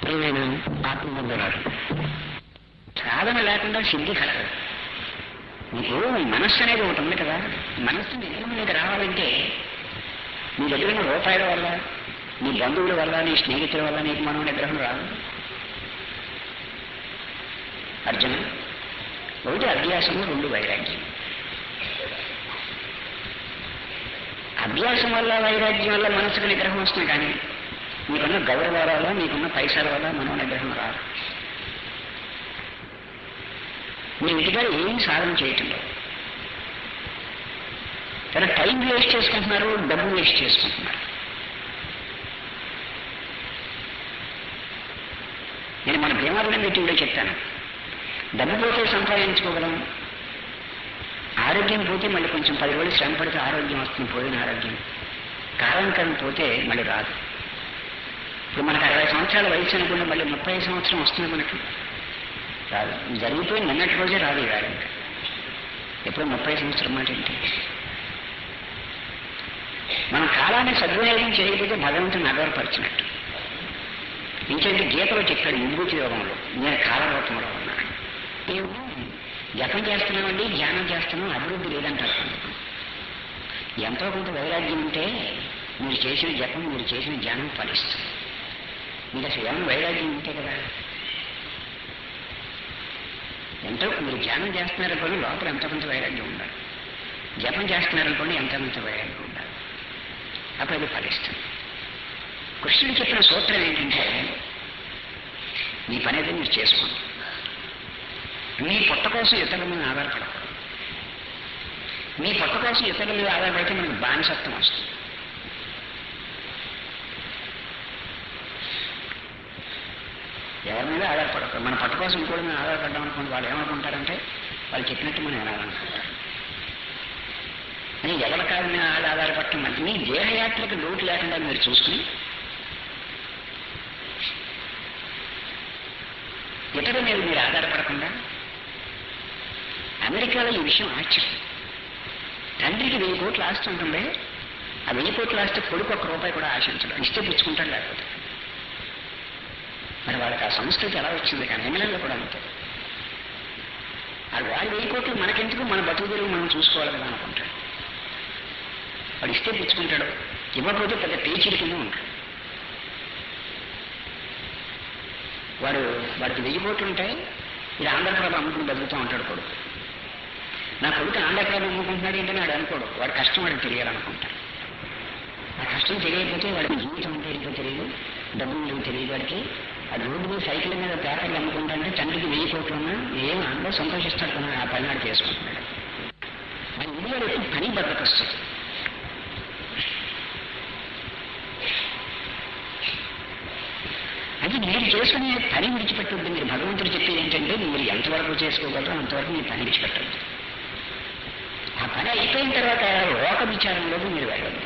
ప్రియమైన ఆత్మబంధురాలు సాధన లేకుండా సిద్ధి కలగదు నీకు మనస్సు అనేది ఒకటి ఉంది కదా మనస్సు నిజం మీద రావాలంటే నీ దగ్గర ఉన్న రూపాయల వల్ల నీ బంధువుల వల్ల నీ స్నేహితుల వల్ల నీకు మనం నిగ్రహం రాదు అర్జున ఒకటి అభ్యాసము రెండు వైరాగ్యం అభ్యాసం వల్ల వైరాగ్యం వల్ల మనసుకు నిగ్రహం వస్తుంది కానీ మీకున్న గౌరవాల వల్ల మీకున్న పైసల వల్ల మనో నిగ్రహం రాదు మీరు ఇంటికాడ ఏం సాధన చేయటం లేదు కానీ టైం వేస్ట్ చేసుకుంటున్నారు డబ్బు వేస్ట్ చేసుకుంటున్నారు నేను మన భీమవరం మీటింగ్లో చెప్తాను డబ్బు పోతే సంపాదించుకోగలం ఆరోగ్యం పోతే మళ్ళీ కొంచెం పది రోజులు శ్రమ పడితే ఆరోగ్యం వస్తుంది పోయిన ఆరోగ్యం కారణం పోతే మళ్ళీ రాదు ఇప్పుడు మనకు అరవై సంవత్సరాల వయసు అనుకుంటే మళ్ళీ ముప్పై సంవత్సరం వస్తుంది మనకి రాదు జరిగిపోయి నిన్నటి రోజే రాదు ఇవాళ ఇంకా ఎప్పుడు ముప్పై సంవత్సరం మాట ఏంటి మనం కాలాన్ని సద్వినియోగం చేయకపోతే భగవంతుని ఆధారపరిచినట్టు ఇంకేంటి గీతలో చెప్పాడు విభూతి యోగంలో నేను కాలరూపంలో ఉన్నాను మేము జపం చేస్తున్నామండి ధ్యానం చేస్తున్నాం అభివృద్ధి లేదంటారు ఎంతో కొంత వైరాగ్యం ఉంటే మీరు చేసిన జపం మీరు చేసిన ధ్యానం ఫలిస్తుంది మీకు అసలు ఏమైనా వైరాగ్యం ఉంటే కదా ఎంతో మీరు ధ్యానం చేస్తున్నారనుకోండి లోపల ఎంతో కొంత వైరాగ్యం ఉండాలి జపం చేస్తున్నారనుకోండి ఎంతో కొంత వైరాగ్యం ఉండాలి అప్పుడు అది ఫలిస్తుంది కృష్ణుడు చెప్పిన సూత్రం ఏంటంటే మీ పని అయితే మీరు చేసుకోండి మీ పొట్ట కోసం ఇతరుల మీద ఆధారపడకూడదు మీ పొట్ట కోసం ఇతరుల మీద ఆధారపడితే మనకు బానిసత్వం వస్తుంది ఎవరి మీద ఆధారపడకూడదు మన పట్టు కోసం ఇంకోటి మీద ఆధారపడ్డాం అనుకోండి వాళ్ళు ఏమనుకుంటారంటే వాళ్ళు చెప్పినట్టు మనం వినాలనుకుంటారు అని ఎవరి కాదు మీద వాళ్ళు ఆధారపడటం అంటే మీ దేహయాత్రకు లోటు లేకుండా మీరు చూసుకుని ఇతరుల మీద మీరు ఆధారపడకుండా అమెరికాలో ఈ విషయం ఆశ్చర్యం తండ్రికి వెయ్యి కోట్లు ఆస్తి ఉంటుంది ఆ వెయ్యి కోట్ల ఆస్తి కొడుకు ఒక్క రూపాయి కూడా ఆశించడం ఇస్తే పుచ్చుకుంటాడు లేకపోతే మరి వాళ్ళకి ఆ సంస్కృతి ఎలా వచ్చింది కానీ ఇంగ్లాండ్లో కూడా అంతే అది వాడి వెయ్యి కోట్లు మనకెందుకు మన బతుకుదలు మనం చూసుకోవాలి కదా అనుకుంటాడు వాడు ఇస్తే పుచ్చుకుంటాడు ఇవ్వకపోతే పెద్ద పేచీల కింద ఉంటాడు వాడు వాడికి వెయ్యి కోట్లు ఉంటాయి ఇది ఆంధ్రప్రభ అమ్ముకుని బతుకుతూ ఉంటాడు కొడుకు నా కొడుకు ఆంధ్రప్రభ అమ్ముకుంటున్నాడు ఏంటని వాడు అనుకోడు వాడి కష్టం వాడికి తెలియాలనుకుంటాడు ఆ కష్టం తెలియకపోతే వాడికి జీవితం అంటే ఏంటో తెలియదు డబ్బులు లేవు తెలియదు వాడికి ఆ రోడ్డు మీద సైకిల్ మీద పేపర్లు అమ్ముకుంటాడంటే తండ్రికి వెయ్యి కోట్లు ఉన్నా ఏం అందరూ సంతోషిస్తాడు కానీ ఆ పని నాడు చేసుకుంటున్నాడు మన ఇండియాలో ఎక్కువ పని బద్దకొస్తుంది అది మీరు చేసుకునే పని విడిచిపెట్టద్దు మీరు భగవంతుడు చెప్పేది ఏంటంటే మీరు ఎంతవరకు చేసుకోగలరో అంతవరకు మీ పని విడిచిపెట్టద్దు ఆ పని అయిపోయిన తర్వాత లోక విచారంలోకి మీరు వెళ్ళదు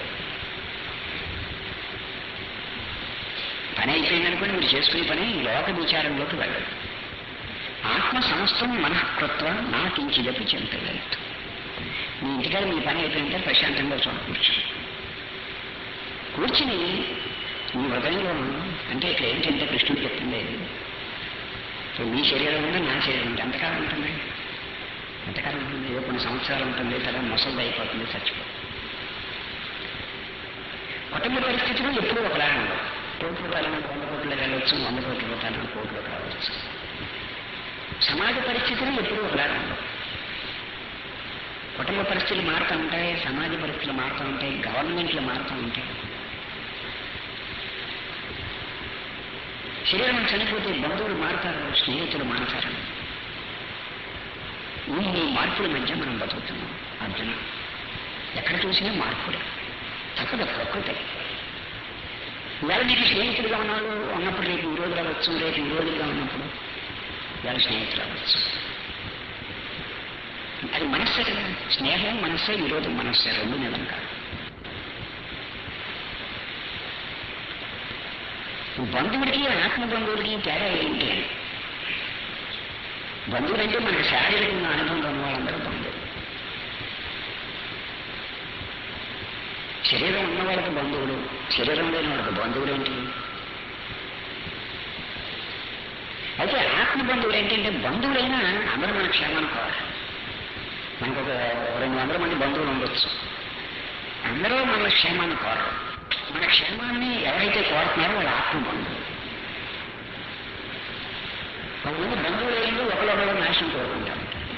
పని అయిపోయిందనుకోండి మీరు చేసుకునే పని లోక విచారంలోకి వెళ్ళదు ఆత్మ సమస్తం మనఃకృత్వ నా కించిదపి చింతలేదు మీ ఇంటికాడ మీ పని అయిపోయింటే ప్రశాంతంగా చూడ కూర్చొని కూర్చుని మీ హృదయంలో అంటే ఇక్కడ ఏంటంటే కృష్ణుడు చెప్తుంది ఇప్పుడు మీ శరీరం ఉంది నా శరీరం ఉంది ఎంతకాలం ఉంటుంది ఎంతకాలం ఉంటుంది ఏదో కొన్ని సంవత్సరాలు ఉంటుంది తర్వాత ముసలి అయిపోతుంది చచ్చిపోతుంది కుటుంబ పరిస్థితులు ఎప్పుడూ ఒకలా ఉండవు కోటి రూపాయలను వంద కోట్లు వెళ్ళవచ్చు వంద కోట్ల రూపాయలను కోట్లు కావచ్చు సమాజ పరిస్థితులు ఎప్పుడూ ఒకలా ఉండవు కుటుంబ పరిస్థితులు మారుతూ ఉంటాయి సమాజ పరిస్థితులు మారుతూ ఉంటాయి గవర్నమెంట్లు మారుతూ ఉంటాయి శరీరం చనిపోతే బంధువులు మారుతారు స్నేహితులు మారుతారు ఈ మార్పుల మధ్య మనం బతుకుతున్నాం అర్జున ఎక్కడ చూసినా మార్పులు తప్పదు ప్రకృతి ఇవాళ నీకు స్నేహితులుగా ఉన్నాడు ఉన్నప్పుడు రేపు ఈ రోజులు అవ్వచ్చు రేపు ఈ రోజులుగా ఉన్నప్పుడు ఇవాళ స్నేహితులు అవ్వచ్చు అది మనస్సే కదా స్నేహం మనస్సే విరోధం మనస్సే రెండు నిజం కాదు బంధువుడికి ఆత్మ బంధువుడికి తేడా ఏంటి అని బంధువులంటే మనకు శారీరకంగా అనుభవం ఉన్న వాళ్ళందరూ బంధువులు శరీరం ఉన్న వాళ్ళకి బంధువులు శరీరం లేని వాళ్ళకి బంధువులు ఏంటి అయితే ఆత్మ బంధువులు ఏంటంటే బంధువులైనా అందరూ మన క్షేమాన్ని కోరాలి మనకు ఒక రెండు వందల మంది బంధువులు ఉండొచ్చు అందరూ మన క్షేమాన్ని కోరరు మన క్షేమాన్ని ఎవరైతే కోరుతున్నారో వాళ్ళ ఆత్మ బంధువులు కొంతమంది బంధువులు ఏంటో ఒకళ్ళొకళ్ళు నాశనం కోరుకుంటాం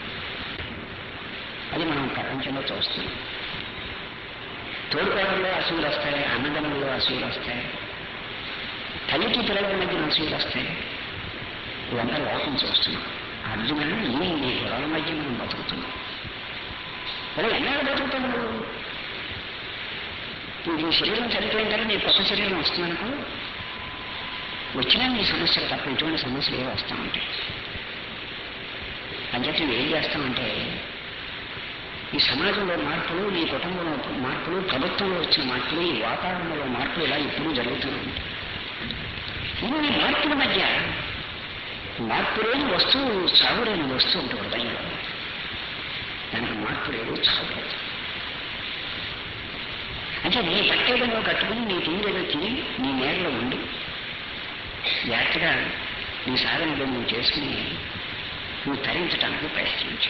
అది మనం ప్రపంచంలో చూస్తున్నాం తోడుకోవడంలో అసూలు వస్తాయి అన్నదమ్ముల్లో అసూలు వస్తాయి తల్లికి పిల్లల మధ్య అసూలు వస్తాయి ఇవంతా లోకం చూస్తున్నాం అర్జున ఈ ఈ గొడవల మధ్య మనం బతుకుతున్నాం మరి ఎన్నాళ్ళు బతుకుతావు నువ్వు నువ్వు నీ శరీరం చనిపోయిన తర్వాత నీ కొత్త శరీరం వస్తుందనుకో వచ్చినా నీ సమస్యలు తప్ప ఇటువంటి సమస్యలు ఏవి వస్తూ ఉంటాయి అని చెప్పి నువ్వు ఏం చేస్తావంటే ఈ సమాజంలో మార్పులు నీ కుటుంబంలో మార్పులు ప్రభుత్వంలో వచ్చిన మార్పులు ఈ వాతావరణంలో మార్పులు ఇలా ఎప్పుడూ జరుగుతూనే ఉంటాయి ఇన్ని మార్పుల మధ్య మార్పు లేని వస్తువు చావు లేని వస్తువు ఉంటుంది హృదయంలో దానికి మార్పు లేదు చావు లేదు అంటే నీ బట్టేదో నువ్వు కట్టుకుని నీ తిండేదో తిని నీ నేలలో ఉండి జాగ్రత్తగా నీ సాధనలో నువ్వు చేసుకుని నువ్వు తరించడానికి ప్రయత్నించు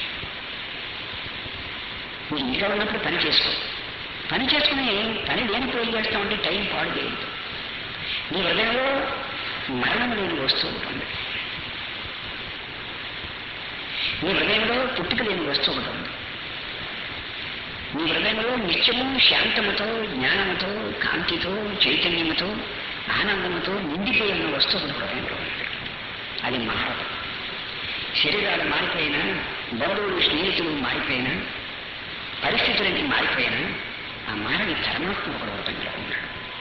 నువ్వు ఇంట్లో ఉన్నప్పుడు పని చేసుకో పని చేసుకుని పని లేనిపోయి ఏం చేస్తామంటే టైం పాడు చేయదు నీ హృదయంలో మరణం లేని వస్తువు ఉంటుంది నీ హృదయంలో పుట్టుక లేని వస్తువు ఒకటి ఉంది నీ హృదయంలో నిత్యము శాంతముతో జ్ఞానముతో కాంతితో చైతన్యముతో ఆనందముతో నిండిపోయి ఉన్న వస్తువు ఒకటి హృదయంలో ఉంది అది మారదు శరీరాలు మారిపోయినా బంధువులు స్నేహితులు మారిపోయినా పరిస్థితులన్నీ మారిపోయినా ఆ మారని పరమాత్మ ఒకడు హృదయంలో ఉన్నాడు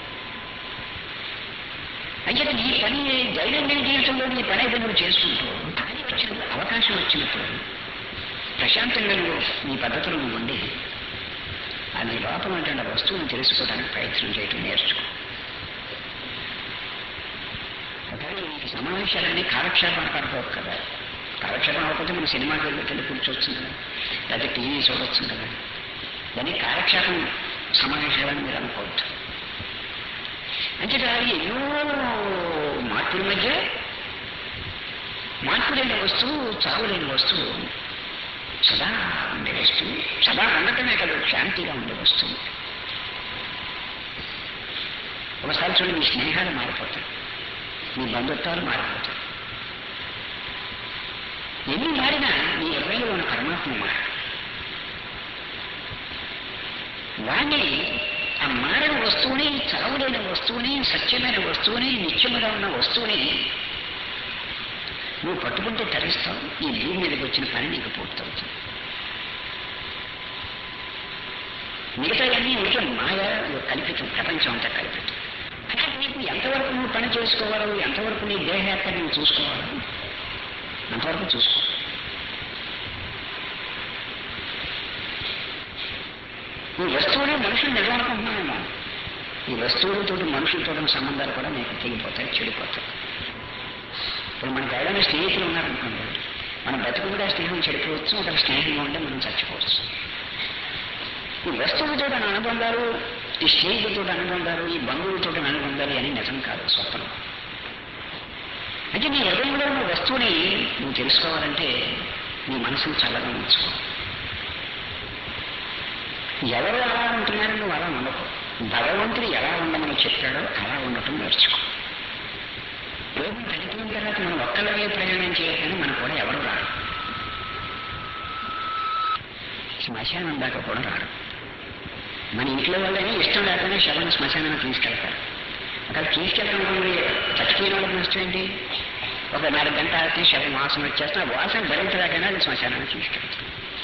అయితే నీ పని దైనందిన జీవితంలో నీ పని అయితే నువ్వు చేసుకుంటూ ఖాళీ వచ్చినప్పుడు అవకాశం వచ్చినప్పుడు ప్రశాంతంగా నువ్వు నీ పద్ధతులు నువ్వు ఉండి ఆ నీ లోపల ఉన్నటువంటి వస్తువును తెలుసుకోవడానికి ప్రయత్నం చేయటం నేర్చుకో కానీ ఈ సమావేశాలన్నీ కాలక్షేపం పడుకోవు కదా కాలక్షేపం అవ్వకపోతే మనం సినిమాకి వెళ్ళి వెళ్ళి కూర్చోవచ్చు కదా లేకపోతే టీవీ చూడొచ్చు కదా దాన్ని కాలక్షేపం సమావేశాలని మీరు అనుకోవద్దు అంటే ఎన్నో మార్పుల మధ్య మార్పు లేని వస్తువు చావు లేని వస్తువు సదా ఉండే వస్తువు సదా ఉండటమే కదా శాంతిగా ఉండే వస్తువు ఒకసారి చూడండి మీ స్నేహాలు మారిపోతాయి మీ బంధుత్వాలు మారిపోతాయి ఎన్ని మారినా నీ హృదయంలో ఉన్న పరమాత్మ మారు వాణ్ణి ఆ మారని వస్తువుని చదవలేని వస్తువుని సత్యమైన వస్తువుని నిత్యముగా ఉన్న వస్తువుని నువ్వు పట్టుకుంటే తరిస్తావు ఈ భూమి మీదకి వచ్చిన పని నీకు పూర్తవుతుంది మిగతా అన్నీ ఉంటే మాయ కల్పితం ప్రపంచం అంతా కల్పితం అంటే నీకు ఎంతవరకు నువ్వు పని చేసుకోవాలో ఎంతవరకు నీ దేహయాత్ర నువ్వు చూసుకోవాలో అంతవరకు చూసుకో ఈ వస్తువులు మనుషులు నిజమనుకుంటున్నాను ఈ వస్తువులతో మనుషులతో సంబంధాలు కూడా నీకు తెగిపోతాయి చెడిపోతాయి ఇప్పుడు మనకు ఎవరైనా స్నేహితులు ఉన్నారనుకోండి మన బతుకు కూడా స్నేహం చెడిపోవచ్చు ఒకరి స్నేహంగా ఉంటే మనం చచ్చిపోవచ్చు ఈ వస్తువులతో అనుబంధాలు ఈ స్నేహితులతో అనుబంధాలు ఈ బంధువులతో అనుబంధాలు అని నిజం కాదు స్వప్నం అంటే నీ హృదయంలో ఉన్న వస్తువుని నువ్వు తెలుసుకోవాలంటే నీ మనసును చల్లగా ఉంచుకో ఎవరు అలా ఉంటున్నారో నువ్వు అలా ఉండకు భగవంతుడు ఎలా ఉండమని చెప్పాడో అలా ఉండటం నేర్చుకో లోకం చనిపోయిన తర్వాత మనం ఒక్కళ్ళగే ప్రయాణం చేయగానే మనకు కూడా ఎవరు రారు శ్మశానం దాకా కూడా రారు మన ఇంట్లో వాళ్ళని ఇష్టం లేకుండా శవం శ్మశానాన్ని తీసుకెళ్తారు అక్కడ తీసుకెళ్ళడం చచ్చిపోయిన వాళ్ళకి నష్టం ఏంటి ఒక నాలుగు గంటల ఆడితే శవం వాసన వచ్చేస్తే ఆ వాసన భరించలేకైనా అది శ్మశానాన్ని తీసుకెళ్తారు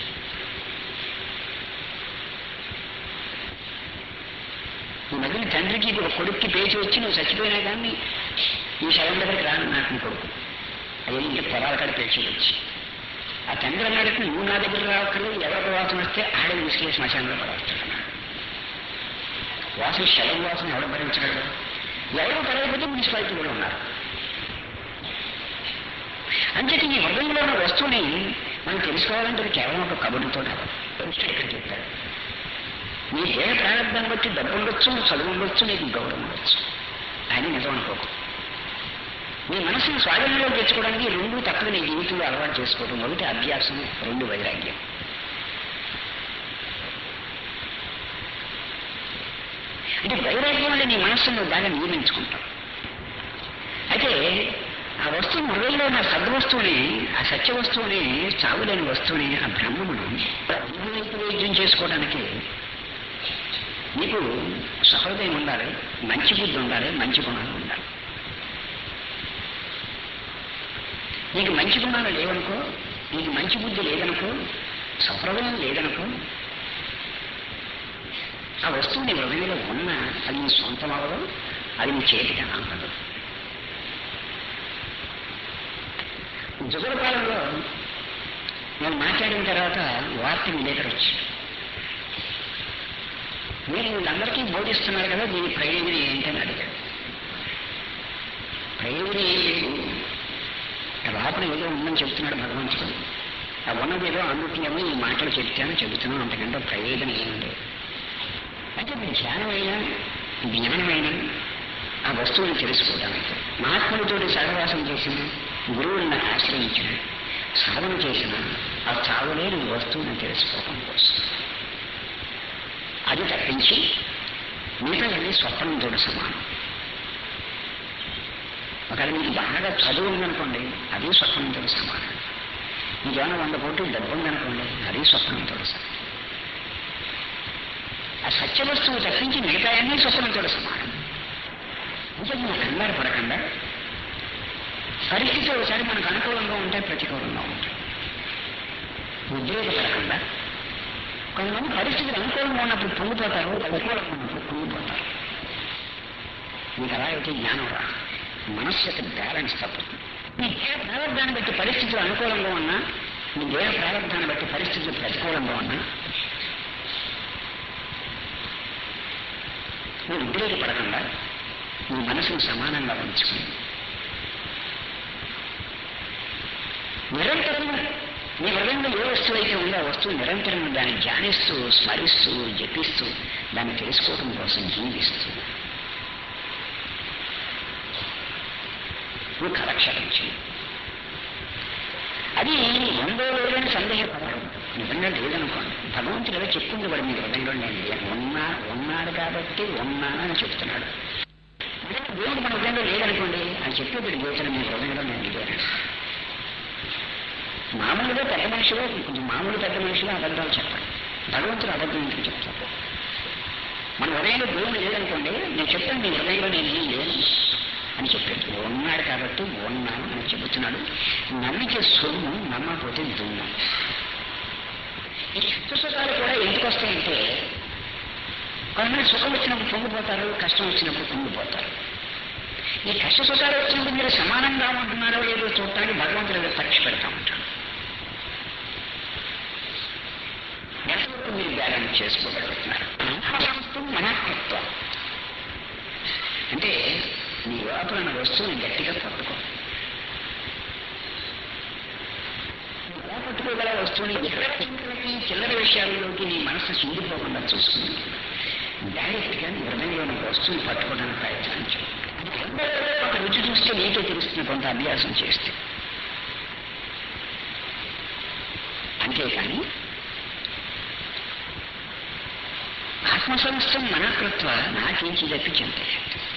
ఈ మధ్యన తండ్రికి ఒక కొడుక్కి పేచి వచ్చి నువ్వు చచ్చిపోయినా కానీ ఈ శవం దగ్గరికి రాను నాకు నీ కొడుకు అది ఇంటి పొలాల కాడ పేచి వచ్చి ఆ తండ్రి అన్నాడు నువ్వు నా దగ్గర రావక్కర్లేదు ఎవరికి వాసన వస్తే ఆడే తీసుకెళ్ళి శ్మశానంలో పడేస్తాడు అన్నాడు వాసన శవం వాసన ఎవరు భరించగలరు ఎవరు పడకపోతే మున్సిపాలిటీ కూడా ఉన్నారు అంచేత ఈ హృదయంలో ఉన్న వస్తువుని మనం తెలుసుకోవాలంటే అది కేవలం ఒక కబుర్లతో ఇక్కడ చెప్పారు నీ దేహ ప్రారంభం బట్టి డబ్బు ఉండొచ్చు చదువు ఉండొచ్చు నీకు గౌరవం ఉండొచ్చు అని నిజం అనుకోకు నీ మనసును స్వాధీనంలో తెచ్చుకోవడానికి ఈ రెండు తప్పదు నీ జీవితంలో అలవాటు చేసుకోవడం ఒకటి అభ్యాసం రెండు వైరాగ్యం అంటే వైరాగ్యం అంటే నీ మనస్సును బాగా నియమించుకుంటావు అయితే ఆ వస్తువు హృదయంలో ఉన్న సద్వస్తువుని ఆ సత్య వస్తువుని చావులేని వస్తువుని ఆ బ్రహ్మమును వైద్యం చేసుకోవడానికి నీకు సహృదయం ఉండాలి మంచి బుద్ధి ఉండాలి మంచి గుణాలు ఉండాలి నీకు మంచి గుణాలు లేవనుకో నీకు మంచి బుద్ధి లేదనుకో సహృదయం లేదనుకో ఆ వస్తువు నీ హృదయంలో ఉన్నా అది నీ సొంతం అవ్వదు అది నీ చేతికి అందదు జుగుల కాలంలో నేను మాట్లాడిన తర్వాత వార్త మీ దగ్గర వచ్చి మీరు వీళ్ళందరికీ బోధిస్తున్నారు కదా దీని ప్రయోజనం ఏంటని అడిగాడు ప్రయోజనం ఏం లేదు లోపల ఏదో ఉందని చెప్తున్నాడు భగవంతుడు ఆ ఉన్నది ఏదో అందుకేమో ఈ మాటలు చెప్తాను చెబుతున్నాను అంతకంటే ప్రయోజనం ఏం లేదు అంటే మీ ధ్యానమైనా జ్ఞానమైనా ఆ వస్తువుని తెలుసుకోవడానికి మహాత్ములతోటి సహవాసం చేసిన గురువులను ఆశ్రయించిన సాధన చేసిన ఆ చావులేని వస్తువుని తెలుసుకోవడం కోసం అది తప్పించి మిగతా వెళ్ళి స్వప్నంతో సమానం ఒకవేళ మీకు బాగా చదువు ఉందనుకోండి అది స్వప్నంతో సమానం మీకు ఏమైనా వంద కోట్లు డబ్బు ఉందనుకోండి అది స్వప్నంతో సమానం ఆ సత్య వస్తువు తప్పించి మిగతా అన్నీ స్వప్నంతో సమానం అంటే మనం కంగారు పడకుండా పరిస్థితి ఒకసారి మనకు అనుకూలంగా ఉంటాయి ప్రతికూలంగా ఉంటాయి ఉద్రేకపడకుండా కొంతమంది పరిస్థితులు అనుకూలంగా ఉన్నప్పుడు పొంగిపోతారు ప్రతికూలంగా ఉన్నప్పుడు పొంగిపోతారు మీకు అలా అయితే జ్ఞానం రా మనస్సు యొక్క బ్యాలెన్స్ తప్పుతుంది మీ దేహ ప్రారంభాన్ని బట్టి పరిస్థితులు అనుకూలంగా ఉన్నా మీ దేహ ప్రారంభాన్ని బట్టి పరిస్థితులు ప్రతికూలంగా ఉన్నా మీరు ఉద్రేకపడకుండా మీ మనసును సమానంగా ఉంచుకుని నిరంతరం మీ హృదయంలో ఏ వస్తువు అయితే ఉందో ఆ వస్తువు నిరంతరం దాన్ని ధ్యానిస్తూ స్మరిస్తూ జపిస్తూ దాన్ని తెలుసుకోవడం కోసం జీవిస్తూ నువ్వు కలక్షేపం చేయి అది ఉందో లేదని సందేహపడడం నిజంగా లేదనుకోండి భగవంతుడు ఏదో చెప్పింది వాడు మీ హృదయంలో నేను లేను. ఉన్నా ఉన్నాడు కాబట్టి ఉన్నానని చెప్తున్నాడు నిజంగా దేవుడు మన హృదయంలో లేదనుకోండి అని చెప్పేది గోచరం మీ హృదయంలో నేను లేను మామూలుగా పెద్ద మనిషిలో కొంచెం మామూలు పెద్ద మనిషిలో అబద్ధాలు చెప్పండి భగవంతుడు అబద్ధం ఎందుకు చెప్తాడు మన హృదయంలో దేవుడు లేదనుకోండి నేను చెప్పాను మీ హృదయంలో నేను ఏం లేను అని చెప్పాడు ఉన్నాడు కాబట్టి ఉన్నాను అని చెబుతున్నాడు నమ్మితే సొమ్ము నమ్మకపోతే దుమ్ము ఈ సుఖాలు కూడా ఎందుకు వస్తాయంటే కొంతమంది సుఖం వచ్చినప్పుడు పొంగిపోతారు కష్టం వచ్చినప్పుడు పొంగిపోతారు ఈ కష్ట సుఖాలు వచ్చినప్పుడు మీరు సమానంగా ఉంటున్నారో లేదో చూడటానికి భగవంతుడు ఏదో పరీక్ష పెడతా ఉంటాడు ఎంతవరకు మీరు బ్యాలెన్స్ చేసుకోగలుగుతున్నారు మనస్తత్వం మనస్తత్వం అంటే నీ లోపల ఉన్న వస్తువుని గట్టిగా పట్టుకో ఎలా పట్టుకోగల వస్తువుని ఎక్కడ చిన్నకి చిల్లర విషయాల్లోకి నీ మనసు చిండిపోకుండా చూసుకుని డైరెక్ట్ గా నీ హృదయంలో ఉన్న వస్తువుని పట్టుకోవడానికి ప్రయత్నించు ఒక రుచి చూస్తే నీకే తెలుస్తుంది కొంత అభ్యాసం చేస్తే అంతేకాని ఆత్మసంస్థం మనకృత్వ నాకేంచి తప్పి చింతలేదు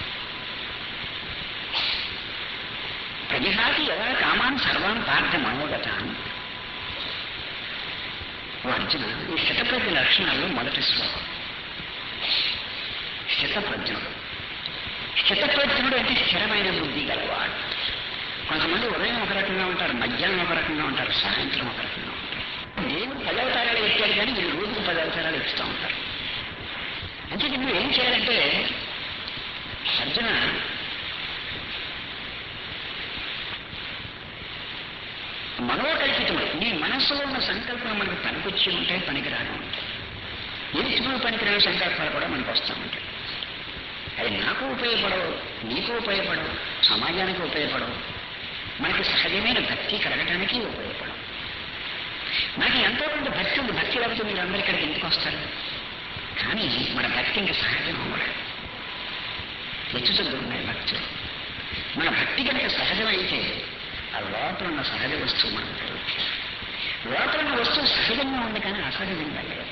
ప్రజహాతి ఎలా కామాన్ సర్వాన్ పార్థ మనోగతాన్ ఓ అర్జున ఈ స్థితప్రజ్ఞ లక్షణాల్లో మొదటి శ్లోకం స్థితప్రజ్ఞుడు స్థితప్రజ్ఞుడు అంటే స్థిరమైన బుద్ధి గలవాడు కొంతమంది ఉదయం ఒక రకంగా ఉంటారు మధ్యాహ్నం ఒక రకంగా ఉంటారు సాయంత్రం ఒక రకంగా ఉంటారు దేవుడు పది అవతారాలు ఎత్తాడు కానీ వీళ్ళు రోజుకు పది అవతారాలు ఇస్తూ ఉంటారు అంటే నువ్వు ఏం చేయాలంటే అర్జున మనోకల్పితమై నీ మనస్సులో ఉన్న సంకల్పం మనకు పనికొచ్చి ఉంటాయి పనికిరాని ఉంటాయి ఎదుటి పనికిరాని సంకల్పాలు కూడా మనకు వస్తూ ఉంటాయి అది నాకు ఉపయోగపడవు నీకు ఉపయోగపడవు సమాజానికి ఉపయోగపడవు మనకి సహజమైన భక్తి కలగటానికి ఉపయోగపడవు నాకు ఎంతో కొంత భక్తి ఉంది భక్తి లేకపోతే మీరు అందరు ఇక్కడికి ఎందుకు వస్తారు కానీ మన భక్తి ఇంకా సహజం అవ్వడం హెచ్చు ఉన్నాయి భక్తులు మన భక్తి కనుక సహజమైతే ఆ లోపల ఉన్న సహజ వస్తువు మనకు దొరుకుతుంది లోపల ఉన్న వస్తువు సహజంగా ఉంది కానీ అసహజంగా లేదు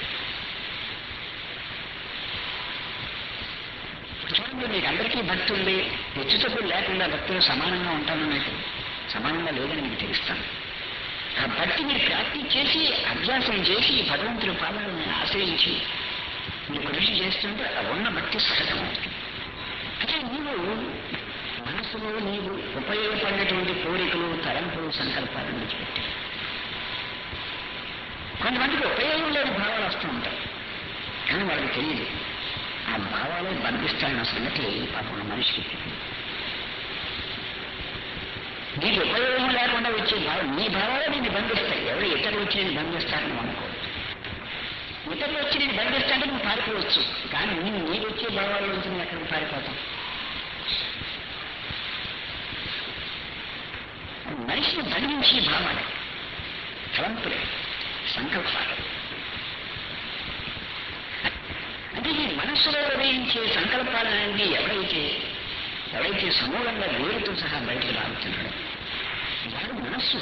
చూడండి మీకు అందరికీ భక్తి ఉంది హెచ్చు తప్పులు లేకుండా భక్తులు సమానంగా ఉంటాను మీకు సమానంగా లేదని మీకు తెలుస్తాను ఆ భక్తి మీరు ప్రాక్టీస్ చేసి అభ్యాసం చేసి భగవంతుడి పాదాలను ఆశ్రయించి మీరు కృషి చేస్తుంటే ఆ ఉన్న భక్తి సహజమవుతుంది అంటే నీవు మనసులో నీవు ఉపయోగపడినటువంటి కోరికలు తలంపులు సంకల్పాలు విడిచిపెట్టి కొంతమందికి ఉపయోగం లేని భావాలు వస్తూ ఉంటాయి కానీ వాళ్ళకి తెలియదు ఆ భావాలే బంధిస్తాయన్న సంగతి పాపం మనిషికి తెలియదు నీకు ఉపయోగం లేకుండా వచ్చే భావం నీ భావాలే నిన్ను బంధిస్తాయి ఎవరు ఇతరులు వచ్చి నేను బంధిస్తారని అనుకోవద్దు ఇతరులు వచ్చి నేను బంధిస్తాంటే నువ్వు పారిపోవచ్చు కానీ నీ నీకు వచ్చే భావాల నుంచి నువ్వు ఎక్కడికి పారిపోతాం మనిషిని బంధించే భావాలే తలంపులే సంకల్పాలు అంటే ఈ మనస్సులో ఉదయించే సంకల్పాలనేది ఎవరైతే ఎవరైతే సమూలంగా వేరుతో సహా బయటకు లాగుతున్నాడో వాడు మనస్సు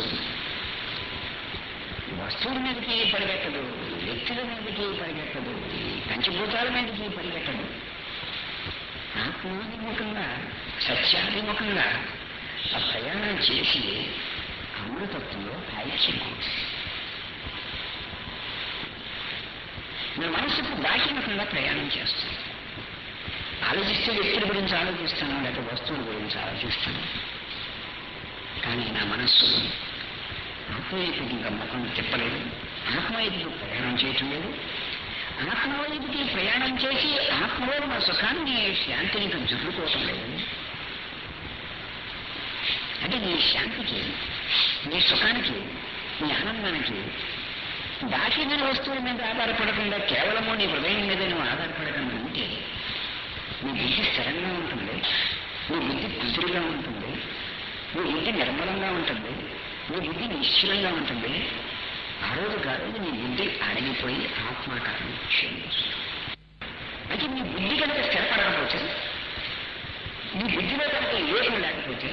వస్తువుల మీదకి పరిగెట్టదు వ్యక్తుల మీదకి పరిగెట్టదు ఈ పంచభూతాల మీదకి పరిగెట్టదు ఆత్మాభిముఖంగా సత్యాభిముఖంగా ఆ ప్రయాణం చేసి అమృతత్వంలో ఐక్యం మన మనసుకు బాహ్యముఖంగా ప్రయాణం చేస్తాం ఆలోచిస్తే వ్యక్తుల గురించి ఆలోచిస్తాను లేకపోతే వస్తువుల గురించి ఆలోచిస్తాను కానీ నా మనస్సు ఆత్మవైపుకి ఇంకా ముఖం తిప్పలేదు ఆత్మవైపుకి ప్రయాణం చేయటం లేదు ఆత్మవైపుకి ప్రయాణం చేసి ఆత్మలో ఉన్న సుఖాన్ని శాంతిని ఇంకా జుర్రుకోవటం లేదు అంటే నీ శాంతికి నీ సుఖానికి నీ ఆనందానికి బాహ్యమైన వస్తువుల మీద ఆధారపడకుండా కేవలము నీ హృదయం మీద నువ్వు ఆధారపడకుండా ఉంటే నీ బుద్ధి స్థిరంగా ఉంటుంది నీ బుద్ధి కుదురుగా ఉంటుంది నీ బుద్ధి నిర్మలంగా ఉంటుంది నీ బుద్ధి నిశ్చలంగా ఉంటుంది ఆ రోజు కాదు నీ బుద్ధి అడిగిపోయి ఆత్మాకారం క్షమిస్తుంది అయితే నీ బుద్ధి కనుక స్థిరపడకపోతే నీ బుద్ధిలో కనుక వివేకం లేకపోతే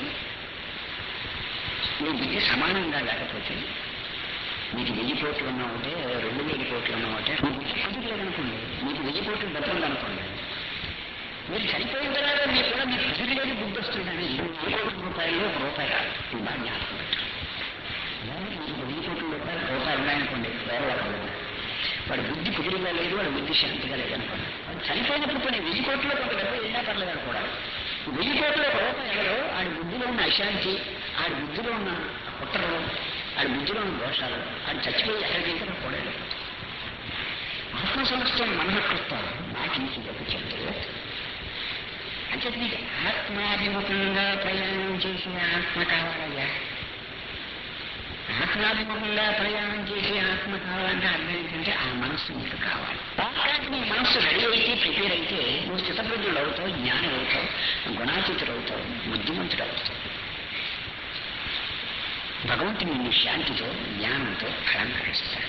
నీ బుద్ధి సమానంగా లేకపోతే మీకు వెయ్యి కోట్లు ఉన్నా ఒకటే రెండు వేల కోట్లు ఉన్నా ఒకటే మీకు కుదిరలేదనుకోండి మీకు వెయ్యి కోట్లు బతకుందనుకోండి మీరు చనిపోయిన తర్వాత మీకు కూడా మీకు కుదిరలేని బుద్ధి వస్తుందని వెయ్యి కోట్ల రూపాయలు ఒక రూపాయి రాదు ఇది బాగా జ్ఞాపకం పెట్టారు మీకు వెయ్యి కోట్ల రూపాయలు రూపాయలు ఉన్నాయనుకోండి వేరే వాళ్ళు వాడి బుద్ధి కుదిరిగా లేదు వాడి బుద్ధి శాంతిగా లేదనుకోండి వాడు చనిపోయినప్పుడు కొన్ని వెయ్యి కోట్లు ఒక డబ్బు వెళ్ళా పర్లేదు అనుకోవడం వెయ్యి కోట్ల ఒక రూపాయి ఎవరో ఆడి బుద్ధిలో ఉన్న అశాంతి ఆడి బుద్ధిలో ఉన్న కుట్రలు ఆడి బుద్ధిలో ఉన్న దోషాలు ఆడి చచ్చిపోయి ఎక్కడికి వెళ్తే కూడా ఆత్మ సంస్థను మనహకృతాలు నాకు ఇంటి యొక్క చెప్తే అంటే మీకు ఆత్మాభిముఖంగా ప్రయాణం చేసిన ఆత్మ కావాలయ్యా ఆత్మాభిముఖంగా ప్రయాణం చేసే ఆత్మ కావాలంటే అర్థం ఏంటంటే ఆ మనస్సు నీకు కావాలి కానీ నీ మనస్సు రెడీ అయితే ప్రిపేర్ అయితే నువ్వు స్థితప్రజ్ఞుడు అవుతావు జ్ఞానం అవుతావు గుణాతీతుడు అవుతావు బుద్ధిమంతుడు అవుతావు భగవంతుని నిన్ను శాంతితో జ్ఞానంతో అలంకరిస్తాడు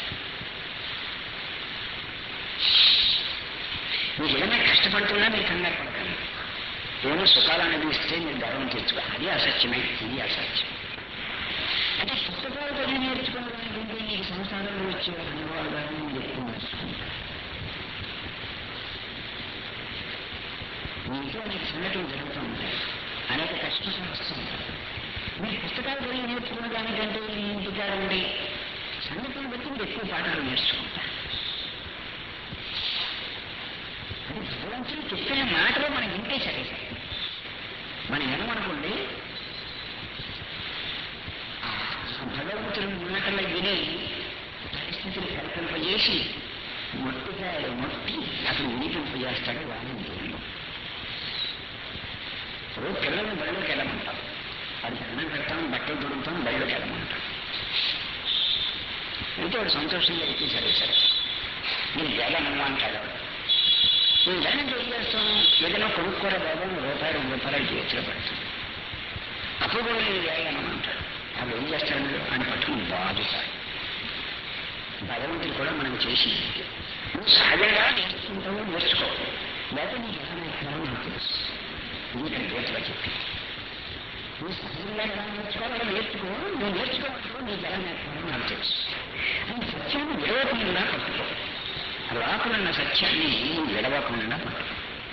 మీరు ఏదైనా కష్టపడుతున్నా మీరు కంగారు పడకండి ఏమో సుఖాలు అనుభవిస్తే మీరు గర్వం తెచ్చుకో అది అసత్యమే ఇది అసత్యం అంటే పుస్తకాలు చదివి నేర్చుకోవడానికంటే నీకు సంసారంలో వచ్చే అనుభవాలు కానీ మీరు ఎక్కువ నేర్చుకుంటారు మీ ఇంట్లో అనేక సంఘటనలు జరుగుతూ ఉంటాయి అనేక కష్టాలు వస్తూ ఉంటాయి మీరు పుస్తకాలు చదివి నేర్చుకున్న దానికంటే మీ ఇంటికాడ ఉండి సంగతిని బట్టి మీరు ఎక్కువ పాఠాలు నేర్చుకుంటారు అది భగవంతుడు చెప్పిన మాటలో మనం వింటే సరే మనం ఏమనుకోండి ఆ భగవంతుడి మాటలు విని పరిస్థితులు కల్పింపజేసి మొట్టికాయలు మొట్టి అసలు వినిపింపజేస్తాడు వాడిని దేవుడు ఇప్పుడు పిల్లల్ని బడిలోకి వెళ్ళమంటాం అది అన్నం పెడతాం బట్టలు దొరుకుతాం బడిలోకి వెళ్ళమంటాం అయితే వాడు సంతోషంగా అయితే సరే సరే నేను వేదనమ్మా అంటాడు నేను దాన్ని ఏం చేస్తాం ఏదైనా కొనుక్కోరా బాబా రూపాయి రెండు రూపాయలు చేతిలో పెడతాం అప్పుడు కూడా నేను వేయగలను అంటాడు అప్పుడు ఏం చేస్తాడు అని పట్టుకుని బాధుతాడు భగవంతుడు కూడా మనం చేసి నువ్వు సహజంగా నేర్చుకుంటావు నేర్చుకో లేకపోతే నీకు ఏమైనా ఎక్కడో నాకు తెలుసు ఇది ఇక్కడ గీతలో చెప్పి నువ్వు సహజంగా ఎలా నేర్చుకోవాలో నేర్చుకో నువ్వు నేర్చుకోవచ్చు నీకు ఎలా నేర్చుకోవాలో నాకు తెలుసు అని సత్యాన్ని విడవకుండా పట్టుకో ఆ లోపలున్న సత్యాన్ని నువ్వు విడవకుండా పట్టుకో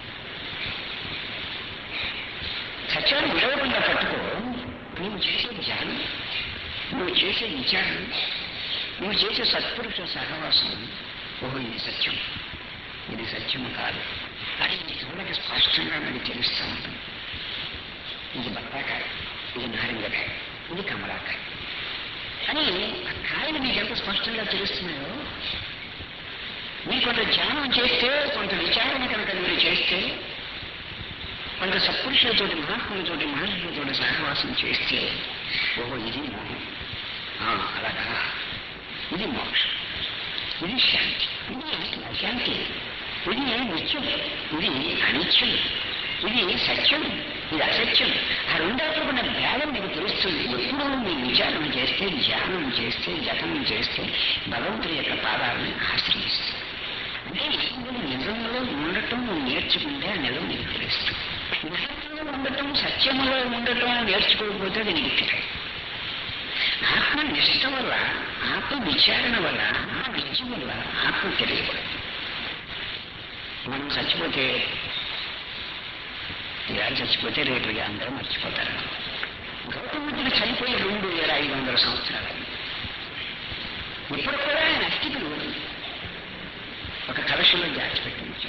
సత్యాన్ని విడవకుండా పట్టుకో నువ్వు చేసే ధ్యానం నువ్వు చేసే విచారణ నువ్వు చేసే సత్పురుష సహవాసం ఓహో ఇది సత్యం ఇది సత్యము కాదు అది నీ కళ్ళకి స్పష్టంగా నాకు తెలుస్తూ ఉంటుంది ఇది బత్తాకాయ ఇది నారింజకాయ ఇది కమలాకాయ అని ఆ కాయలు మీకు ఎంత స్పష్టంగా తెలుస్తున్నాయో మీరు కొంత ధ్యానం చేస్తే కొంత విచారణ కనుక మీరు చేస్తే కొంత సత్పురుషులతోటి మహాత్ములతోటి మహర్షులతోటి సహవాసం చేస్తే ఓహో ఇది మోహం ఆ, అలాగా ఇది మోక్షం ఇది శాంతి ఇది అశాంతి ఇది నిత్యం ఇది అనిత్యం ఇది సత్యం ఇది అసత్యం ఆ రెండాకున్న భేదం మీకు తెలుస్తుంది ఎప్పుడూ మీరు విచారణ చేస్తే ధ్యానం చేస్తే జపం చేస్తే భగవంతుడి యొక్క పాదాలను ఆశ్రయిస్తారు అంటే నువ్వు నిజంలో ఉండటం నువ్వు నేర్చుకుంటే ఆ నిజం నీకు తెలుస్తుంది నిజంలో ఉండటం సత్యములో ఉండటం నేర్చుకోకపోతే అది నీకు తెలియదు ఆత్మ నిష్ట వల్ల ఆత్మ విచారణ వల్ల ఆ విద్య వల్ల ఆత్మ తెలియకూడదు మనం చచ్చిపోతే ఇవాళ చచ్చిపోతే రేపు ఇక అందరూ మర్చిపోతారు గౌతముద్రుడు చనిపోయి రెండు వేల ఐదు వందల సంవత్సరాలు ఇప్పుడు కూడా ఆయన అస్థికులు ఒక కలశంలో దాచిపెట్టింది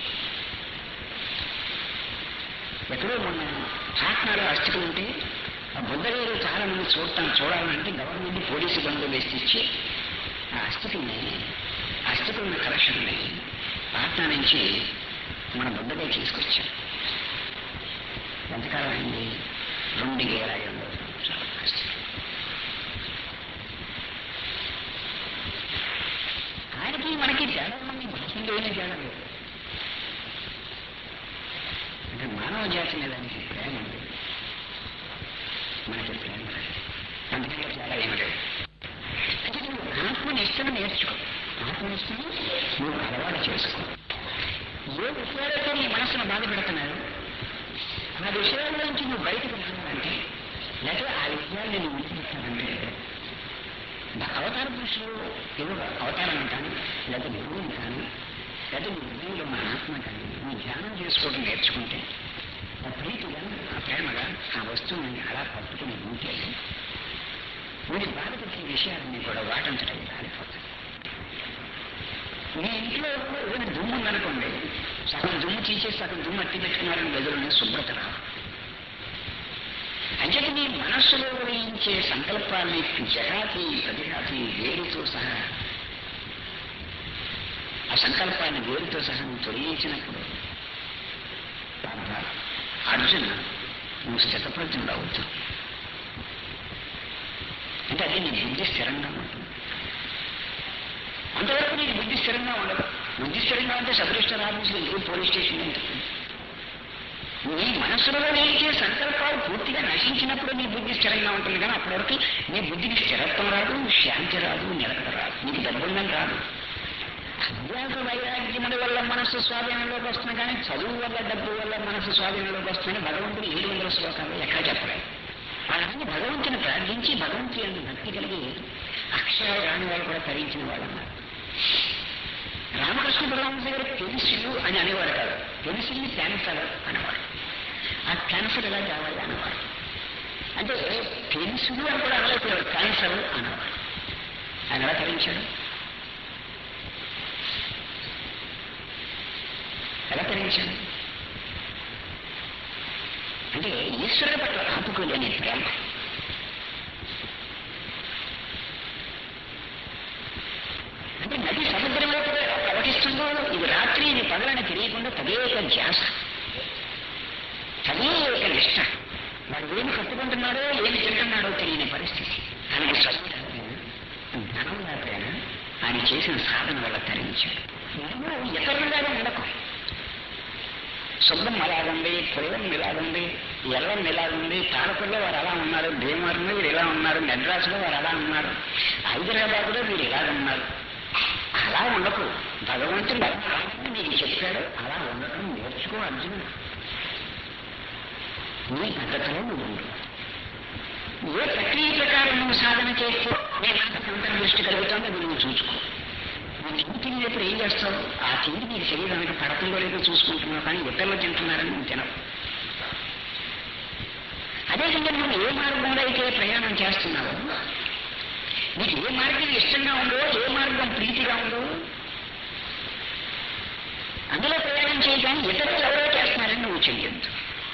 ఎక్కడో మొన్న పాట్నాలో అస్థికులు ఉంటే ఆ బుద్ధగారు చాలా మంది చూడటాం చూడాలంటే గవర్నమెంట్ పోలీసు బందోబస్తు ఇచ్చి ఆ అస్థికుల్ని ఆ అస్థికులున్న కలెక్షన్ని పాట్నా నుంచి మన బుద్ధగా తీసుకొచ్చాం ఎంతకాలం అయింది రెండు వేల ఐదు వందల సంవత్సరాల అస్థికులు ఆయనకి మనకి తేడా ఉంది భాషలో ఏమీ తేడా లేదు అంటే మానవ జాతి మీద ఆయనకి ప్రేమ ఉంది మనకి ప్రేమ లేదు అందుకే తేడా ఏమి లేదు అంటే నువ్వు ఆత్మనిష్టను నేర్చుకో ఆత్మనిష్టను నువ్వు అలవాటు చేసుకో ఏ విషయాలతో నీ మనసును బాధ పెడుతున్నారు ఆ విషయాల నుంచి నువ్వు బయటకు రావాలంటే లేకపోతే ఆ విషయాన్ని నువ్వు విడిచిపెట్టాలంటే అవతార పురుషులు ఏదో అవతారం అంటాను లేదా గురువుని కానీ లేదా నీ హృదయంలో మన ఆత్మ కానీ నువ్వు ధ్యానం చేసుకోవడం నేర్చుకుంటే ఆ ప్రీతిగా ఆ ప్రేమగా ఆ వస్తువుని అలా పట్టుకుని ఉంటే మీరు బాధపడే విషయాలన్నీ కూడా వాటంతటా రాలిపోతాయి మీ ఇంట్లో ఏదైనా దుమ్ము ఉందనుకోండి సగం దుమ్ము తీసేసి సగం దుమ్ము అట్టి పెట్టుకున్నారని గదులని శుభ్రత రావు అంచేత నీ మనస్సులో ఉదయించే సంకల్పాన్ని జగాతి ప్రతిఘాతి వేరుతో సహా ఆ సంకల్పాన్ని వేరుతో సహా నువ్వు తొలగించినప్పుడు పార్థ, అర్జున నువ్వు స్థితప్రజ్ఞుడు అవుతావు అంటే అది నీ బుద్ధి స్థిరంగా ఉంటుంది అంతవరకు నీకు బుద్ధి స్థిరంగా ఉండదు బుద్ధి స్థిరంగా ఉంటే సదృష్ట ఆఫీసులు ఎందుకు పోలీస్ స్టేషన్ ఉంటుంది నీ మనసులో లేచే సంకల్పాలు పూర్తిగా నశించినప్పుడు నీ బుద్ధి స్థిరంగా ఉంటుంది కానీ అప్పటి వరకు నీ బుద్ధికి స్థిరత్వం రాదు శాంతి రాదు నిలకడ రాదు నీకు డబ్బుందని రాదు అభ్యాస వైరాగ్యముల వల్ల మనస్సు స్వాధీనంలోకి వస్తుంది కానీ చదువు వల్ల డబ్బు వల్ల మనస్సు స్వాధీనంలోకి వస్తుందని భగవంతుడు ఏడు వందల శ్లోకాలు ఎక్కడ చెప్పలేదు అలాగే భగవంతుని ప్రార్థించి భగవంతుని యొక్క భక్తి కలిగి అక్షరాలు రాని వాళ్ళు కూడా తరించిన వాళ్ళు అన్నారు రామకృష్ణ పరమహంస గారు పెన్సిల్ అని అనేవాడు కాదు పెన్సిల్ని క్యాన్సర్ అనేవాడు ఆ క్యాన్సర్ ఎలా కావాలి అనేవాడు అంటే పెన్సిల్ అని కూడా అనలేకపోయాడు క్యాన్సర్ అనేవాడు ఆయన ఎలా తరించాడు ఎలా తరించాడు అంటే ఈశ్వరుడి పట్ల ఆపుకోలేని ప్రేమ అంటే నది సముద్రంలో కూడా ఎలా ప్రవహిస్తుందో ఇది రాత్రి ఇది పగలని తెలియకుండా తదేక ధ్యాస తదేక నిష్ట వాడు ఏమి కట్టుకుంటున్నాడో ఏమి తింటున్నాడో తెలియని పరిస్థితి ఆయనకి చదువు లేకపోయినా ధనం లేకపోయినా ఆయన చేసిన సాధన వల్ల తరించాడు నువ్వు ఇతరులుగా ఉండకు శుభ్రం అలాగుంది పుల్లం ఇలాగుంది ఎల్లం ఇలాగుంది తాడపల్లిలో వారు అలా ఉన్నారు భీమవరంలో వీరు ఇలా ఉన్నారు మెడ్రాస్లో వారు అలా ఉన్నారు హైదరాబాద్లో వీరు ఇలాగ ఉన్నారు అలా ఉండకు భగవంతుడు అలాగే నీకు చెప్పాడు అలా ఉండటం నేర్చుకో అర్జున నీ పద్ధతిలో నువ్వు ఉండు ఏ ప్రక్రియ ప్రకారం నువ్వు సాధన చేస్తే నీ మనసు అంతర్దృష్టి కలుగుతుందో అది నువ్వు చూసుకో నువ్వు తిండి తినేటప్పుడు ఏం చేస్తావు ఆ తిండి నీకు శరీరానికి పడుతుందో లేదో చూసుకుంటున్నావు కానీ ఇతరులు తింటున్నారని నువ్వు తినవు అదేవిధంగా నువ్వు ఏ మార్గంలో అయితే ప్రయాణం చేస్తున్నావో నీకు ఏ మార్గం ఇష్టంగా ఉందో ఏ మార్గం ప్రీతిగా ఉందో అందులో ప్రయాణం చేయగానే ఇతరులు ఎవరో చేస్తున్నారని నువ్వు చెయ్యొద్దు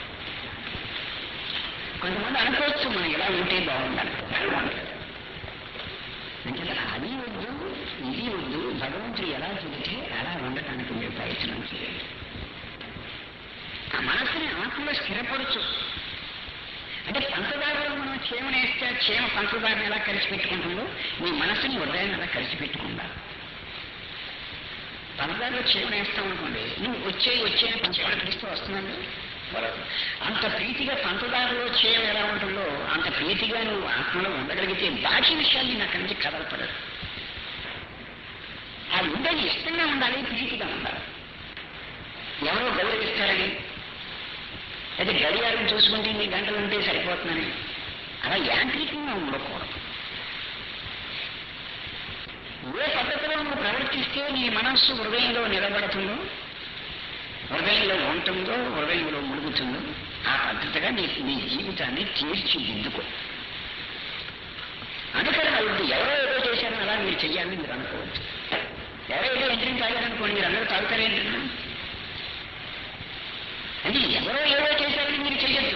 కొంతమంది అనుకోవచ్చు మనం ఇలా ఉంటే బాగుండాలి అంటే అది వద్దు ఇది వద్దు భగవంతుడు ఎలా చెబితే అలా ఉండటానికి మీరు ప్రయత్నం చేయండి ఆ మనసుని ఆత్మలో స్థిరపరచు అంటే పంచదారలో మనం క్షేమనేస్తే ఆ క్షేమ పంచదారని ఎలా కలిసి పెట్టుకుంటుందో నీ మనసుని హృదయాన్ని అలా కలిసి పెట్టుకుందా పంచదారలో క్షేమం వేస్తాం అనుకోండి నువ్వు వచ్చే వచ్చే పంచదార పిలిస్తే వస్తుందండి వరదు. అంత ప్రీతిగా పంచదారలో క్షేమం ఎలా ఉంటుందో అంత ప్రీతిగా నువ్వు ఆత్మలో ఉండగలిగితే బాకీ విషయాలు నేను అక్కడి నుంచి కదలపడదు అది ఉండని ఇష్టంగా ఉండాలి ప్రీతిగా ఉండాలి ఎవరో గౌరవిస్తారని అయితే గడియారం చూసుకుంటే ఇన్ని గంటలు ఉంటే సరిపోతుందని అలా యాంత్రికంగా ఉండకూడదు ఏ పద్ధతిలో నువ్వు ప్రవర్తిస్తే నీ మనస్సు హృదయంలో నిలబడుతుందో హృదయంలో ఉంటుందో హృదయంలో మురుగుతుందో ఆ పద్ధతిగా నీ నీ జీవితాన్ని తీర్చిదిద్దుకో అనుకరణ వద్దు ఎవరో ఏదో చేశారో అలా మీరు చెయ్యాలని మీరు అనుకోవచ్చు ఎవరైతే ఎంట్రీ తాగారనుకోండి మీరు అందరూ తాగుతారేంటి అంటే ఎవరో ఏదో చేశారని మీరు చెయ్యొద్దు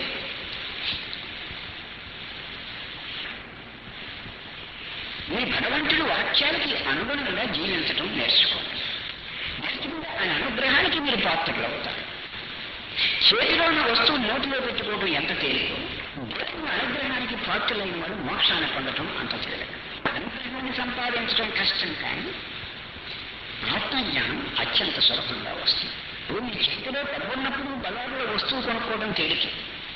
మీ భగవంతుడు వాక్యాలకి అనుగుణంగా జీవించటం నేర్చుకోండి నేర్చుకుంటే ఆయన అనుగ్రహానికి మీరు పాత్రలు అవుతారు చేతిలో ఉన్న వస్తువు నోటిలో పెట్టుకోవడం ఎంత తేలికో దేవుని అనుగ్రహానికి పాత్రలైన వాడు మోక్షాన్ని పొందటం అంత తేలిక అనుగ్రహాన్ని సంపాదించడం కష్టం కానీ ఆత్మజ్ఞానం అత్యంత సులభంగా వస్తుంది ఇప్పుడు మీ చేతిలో డబ్బు ఉన్నప్పుడు బలారులో వస్తువు కొనుక్కోవడం తేలిక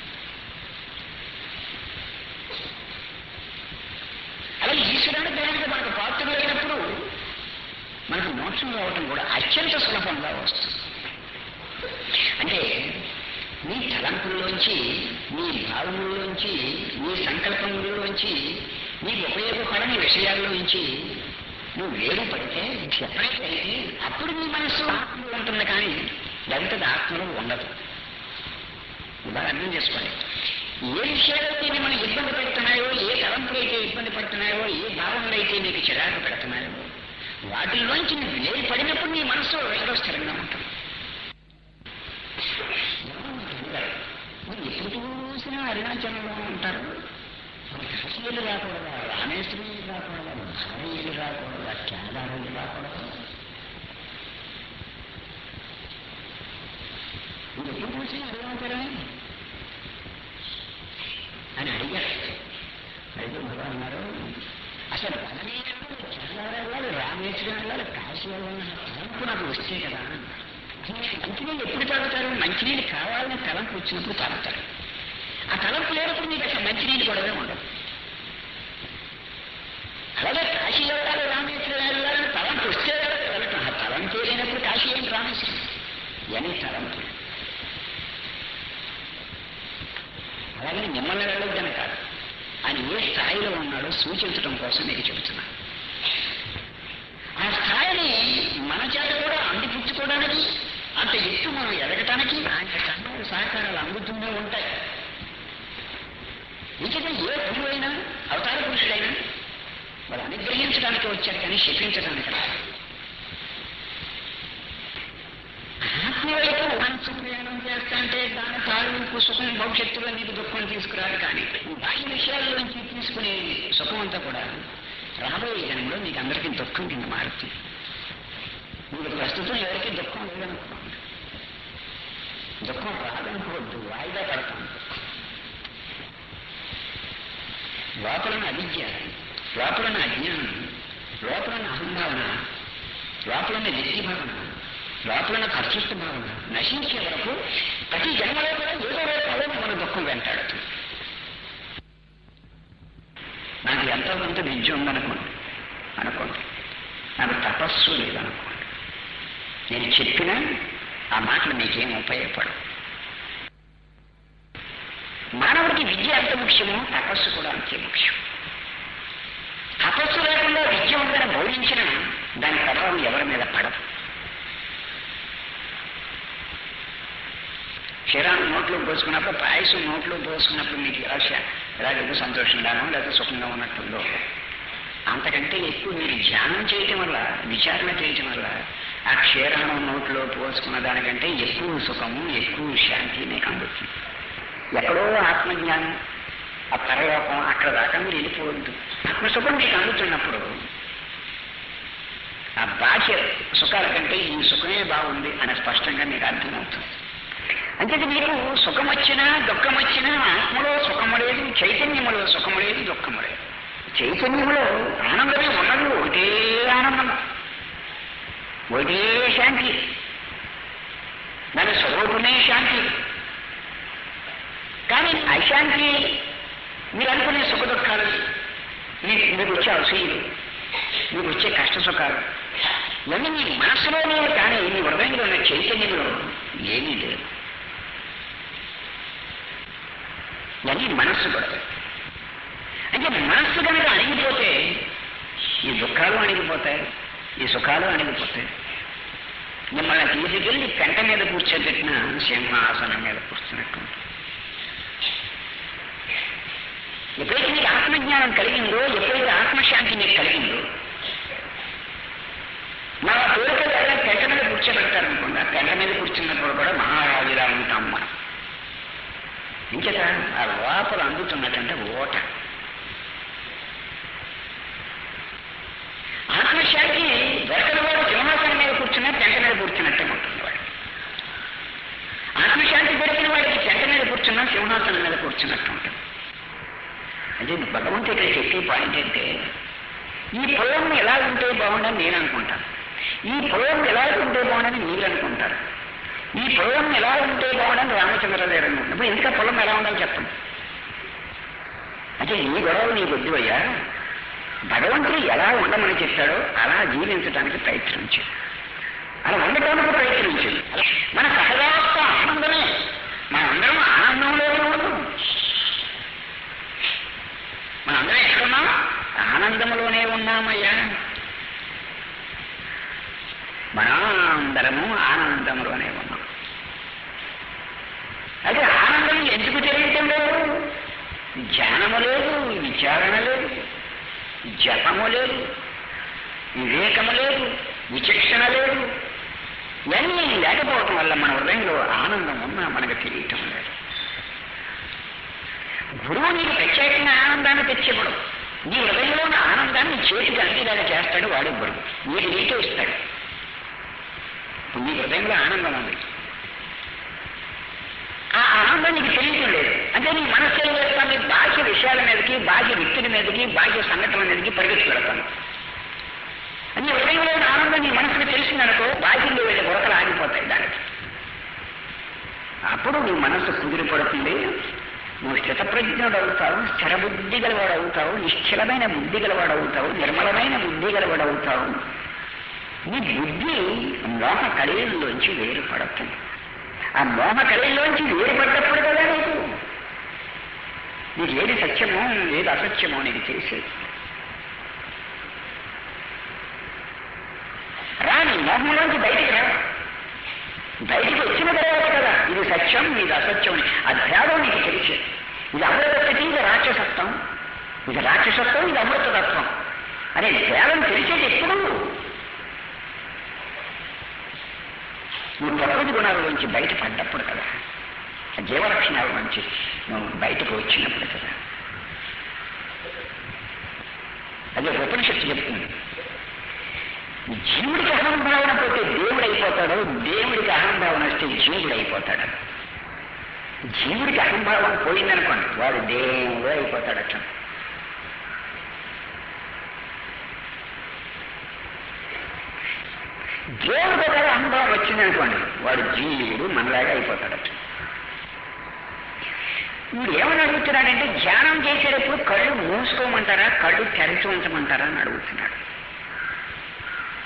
అలాగే ఈశ్వరానుగ్రహానికి మనకు పాత్రలు అయినప్పుడు మనకు మోక్షం రావటం కూడా అత్యంత సులభంగా వస్తుంది అంటే నీ తలంపుల్లోంచి నీ భావముల్లోంచి నీ సంకల్పముల్లోంచి నీకు ఉపయోగపడని విషయాల్లోంచి నువ్వు వేరు పడితే సెపరేట్ అయితే అప్పుడు నీ మనస్సు ఆత్మలో ఉంటుంది కానీ లేకపోతే అది ఆత్మలో ఉండదు బాగా అర్థం చేసుకోండి ఏ విషయాలైతే మిమ్మల్ని ఇబ్బంది పెడుతున్నాయో ఏ తలంపులు అయితే ఇబ్బంది పడుతున్నాయో ఏ భావనలు అయితే నీకు చిరాకు పెడుతున్నాయో వాటిల్లోంచి నువ్వు వేరు పడినప్పుడు నీ మనసు ఎంతో స్థిరంగా ఉంటుంది మీరు ఎప్పుడు చూసినా అరుణాచలంలో ఉంటారు కాశీలు రాకూడదా రామేశ్వరులు రాకూడదా భారవీయులు రాకూడదా కేదారులు రాకూడదా మీరు ఎప్పుడు చూసినా అరుణాచలమే అని అడిగారు అయితే భగవాన్ అన్నారు అసలు బదరీలు కేదారు వెళ్ళాలి రామేశ్వరం వెళ్ళాలి కాశీ వెళ్ళాలి తలంపు నాకు వస్తే కదా మంచినీళ్ళు ఎప్పుడు తాగుతారు మంచినీళ్ళు కావాలని తలంపు వచ్చినప్పుడు తాగుతారు ఆ తలంపు లేనప్పుడు మీకు అసలు మంచినీళ్ళు కూడా ఉండదు అలాగే కాశీ వెళ్ళాలి రామేశ్వరం వెళ్ళాలని తలంపు వస్తే వెళ్ళటం ఆ తలంపు లేనప్పుడు కాశీ ఏంటి రామేశ్వరం ఇవన్నీ తలంపులు అలాగే మిమ్మల్ని వెళ్ళొద్దని కాదు ఆయన ఏ స్థాయిలో ఉన్నాడో సూచించడం కోసం మీకు చెబుతున్నాను ఆ స్థాయిని మన చేత కూడా అందిపుచ్చుకోవడానికి అంత ఎత్తు మనం ఎదగటానికి ఆయన సహాయ సహకారాలు అందుతూనే ఉంటాయి నిజంగా ఏ గురువైనా అవతార పురుషుడైనా వాళ్ళు అనుగ్రహించడానికి వచ్చారు కానీ శపించడానికి రాదు ఆత్మవైపు మనసు ప్రయాణం చేస్తా అంటే దాని తాలూకు సుఖం భవిష్యత్తులో నీకు దుఃఖం తీసుకురాదు కానీ బాహ్య విషయాల్లోంచి తీసుకునే సుఖం అంతా కూడా రాబోయే జనంలో నీకు అందరికీ దుఃఖం కింద మారుతుంది నీకు ప్రస్తుతం ఎవరికి దుఃఖం లేదనుకోండి దుఃఖం రాదనుకోవద్దు వాయిదా పడతాం లోపలన అవిద్య లోపలన అజ్ఞానం లోపలన అహంభావన లోపలన వ్యక్తి భావన లోపలన కర్తృత్వ భావన నశించే వరకు ప్రతి జన్మలో కూడా ఏదో రూపంలో మన దుఃఖం వెంటాడుతుంది నాకు ఎంతో కొంత విద్య ఉందనుకోండి అనుకోండి నాకు తపస్సు లేదనుకోండి నేను చెప్పినా ఆ మాటలు మీకేం ఉపయోగపడవు మానవుడికి విద్య ఎంత ముఖ్యమో తపస్సు కూడా అంతే ముఖ్యం తపస్సు లేకుండా విద్య ఉందని బోధించిన దాని ప్రభావం ఎవరి మీద పడదు క్షీరాన్ని నోట్లో పోసుకున్నప్పుడు పాయసం నోట్లో పోసుకున్నప్పుడు మీకు ఆశ ఎలాగైతే సంతోషంగానో లేదా సుఖంగా ఉన్నట్టుందో అంతకంటే ఎక్కువ మీరు ధ్యానం చేయటం వల్ల విచారణ చేయటం వల్ల ఆ క్షీరాణం నోట్లో పోసుకున్న దానికంటే ఎక్కువ సుఖము ఎక్కువ శాంతి మీకు అందుతుంది ఎక్కడో ఆత్మజ్ఞానం ఆ పరలోకం అక్కడ దాకా మీరు వెళ్ళిపోవద్దు ఆత్మసుఖం మీకు అందుతున్నప్పుడు ఆ బాహ్య సుఖాల కంటే ఈ సుఖమే బాగుంది అని స్పష్టంగా మీకు అర్థమవుతుంది అంటే మీకు సుఖం వచ్చినా దుఃఖం వచ్చినా ఆత్మలో సుఖము లేదు చైతన్యములో సుఖము లేదు దుఃఖము లేదు చైతన్యములో ఆనందమే ఉన్నది ఒకటే ఆనందం ఒకటే శాంతి దాని స్వరూపమే శాంతి కానీ అశాంతి మీరు అనుకునే సుఖ దుఃఖాలు మీకు మీకు వచ్చే అసూయలు మీకు వచ్చే కష్ట సుఖాలు ఇవన్నీ మీ మనసులోనే కానీ మీ హృదయంలో ఉన్న చైతన్యంలో ఏమీ లేదు ఇవన్నీ మనస్సు కూడా అంటే మనస్సు కనుక అణిగిపోతే ఈ దుఃఖాలు అణిగిపోతాయి ఈ సుఖాలు అణిగిపోతాయి మిమ్మల్ని తీసుకెళ్ళి పెంట మీద కూర్చోబెట్టిన సింహాసనం మీద కూర్చున్నట్టు ఎప్పుడైతే మీకు ఆత్మజ్ఞానం కలిగిందో ఎప్పుడైతే ఆత్మశాంతి మీకు కలిగిందో మన కోరిక లేదా పెంట మీద కూర్చోబెడతారనుకోండి ఆ పెంట మీద కూర్చున్నప్పుడు కూడా మహారాజులా ఉంటాం మనం ఇంకేత ఆ లోపల అందుతున్నట్టంటే ఓట ఆత్మశాంతి దొరకని వాడు సింహాసనం మీద కూర్చున్నా పెంట మీద కూర్చున్నట్టే ఉంటుంది వాడు ఆత్మశాంతి దొరికిన వాడికి పెంట మీద కూర్చున్నా సింహాసనం మీద కూర్చున్నట్టు ఉంటుంది అంటే భగవంతుడు ఇక్కడ చెప్పే పాయింట్ అంటే ఈ పొలం ఎలా ఉంటే బాగుండని నేను అనుకుంటాను ఈ పొలం ఎలా ఉంటే బాగుండని మీరు అనుకుంటారు ఈ పొలం ఎలా ఉంటే బాగుండని రామచంద్రదేవ్ అనుకుంటారు ఇప్పుడు ఎందుకు పొలం ఎలా ఉండాలని చెప్పండి అంటే ఈ గొడవలు నీకు వద్దువయ్యా భగవంతుడు ఎలా ఉండమని చెప్పాడో అలా జీవించడానికి ప్రయత్నించు అలా ఉండటానికి ప్రయత్నించు మన సహజావస్థ ఆనందమే మన అందరం ఆనందంలోనే ఉన్నాం మనందరం ఎక్కడున్నాం ఆనందంలోనే ఉన్నామయ్యా మనందరము ఆనందంలోనే ఉన్నాం అయితే ఆనందం ఎందుకు తెలియటం లేదు ధ్యానము లేదు విచారణ లేదు జపము లేదు వివేకము లేదు విచక్షణ లేదు ఇవన్నీ లేకపోవటం వల్ల మన హృదయంలో ఆనందం ఉన్నా మనకు తెలియటం లేదు గురువు నీకు ప్రత్యేకంగా ఆనందాన్ని తెచ్చివ్వడు నీ హృదయంలో ఉన్న ఆనందాన్ని చేతికి అందేలాగా చేస్తాడు వాడే గురువు నీకు నీకే ఇస్తాడు ఇప్పుడు నీ హృదయంలో ఆనందం ఉంది ఆ ఆనందం నీకు తెలియటం లేదు అంటే నీ మనస్సు ఏం చేస్తాను బాహ్య విషయాల మీదకి బాహ్య వ్యక్తుల మీదకి బాహ్య సంఘటనల మీదకి పరిగెత్తి పెడతాను నీ హృదయంలో ఉన్న ఆనందం నీ మనసుకు తెలిసిందనుకో బాహ్యంలో వెళ్ళే కొరకలు ఆగిపోతాయి దానికి అప్పుడు నీ మనస్సు కుదిరిపడుతుంది నువ్వు స్థితప్రజ్ఞుడు అవుతావు స్థిర బుద్ధి గలవాడు అవుతావు నిశ్చలమైన బుద్ధి గలవాడు అవుతావు నిర్మలమైన బుద్ధి గలవాడు అవుతావు నీ బుద్ధి మోహ కళీల్లోంచి వేరుపడుతుంది ఆ మోహ కళీల్లోంచి వేరుపడ్డప్పుడు కదా నీకు నీకు ఏది సత్యమో ఏది అసత్యమో నీకు తెలిసేది రా నీ మోహంలోంచి బయటికి రా బయటికి వచ్చిన తర్వాత కదా ఇది సత్యం ఇది అసత్యం అని ఆ భేదం నీకు తెలిసేది ఇది అమృతత్వం ఇది రాక్షసత్వం ఇది రాక్షసత్వం ఇది అమృతతత్వం అనే భేదం తెలిసేది ఎప్పుడు నువ్వు ప్రకృతి గుణాల నుంచి బయటపడ్డప్పుడు కదా ఆ జీవలక్షణాల నుంచి నువ్వు బయటకు వచ్చినప్పుడు కదా అదే ఉపనిషత్తు చెప్తుంది జీవుడికి అహంభావన పోతే దేవుడు అయిపోతాడు దేవుడికి అహంభావన వస్తే జీవుడు అయిపోతాడు జీవుడికి అహంభావన పోయిందనుకోండి వాడు దేవుడు అయిపోతాడు అట్లా దేవుడి దగ్గర అహంభావం వచ్చిందనుకోండి వాడు జీవుడు మనలాగా అయిపోతాడు అట్లా వీడు ఏమని అడుగుతున్నాడంటే ధ్యానం చేసేటప్పుడు కళ్ళు మూసుకోమంటారా కళ్ళు తెరచి ఉంచమంటారా అని అడుగుతున్నాడు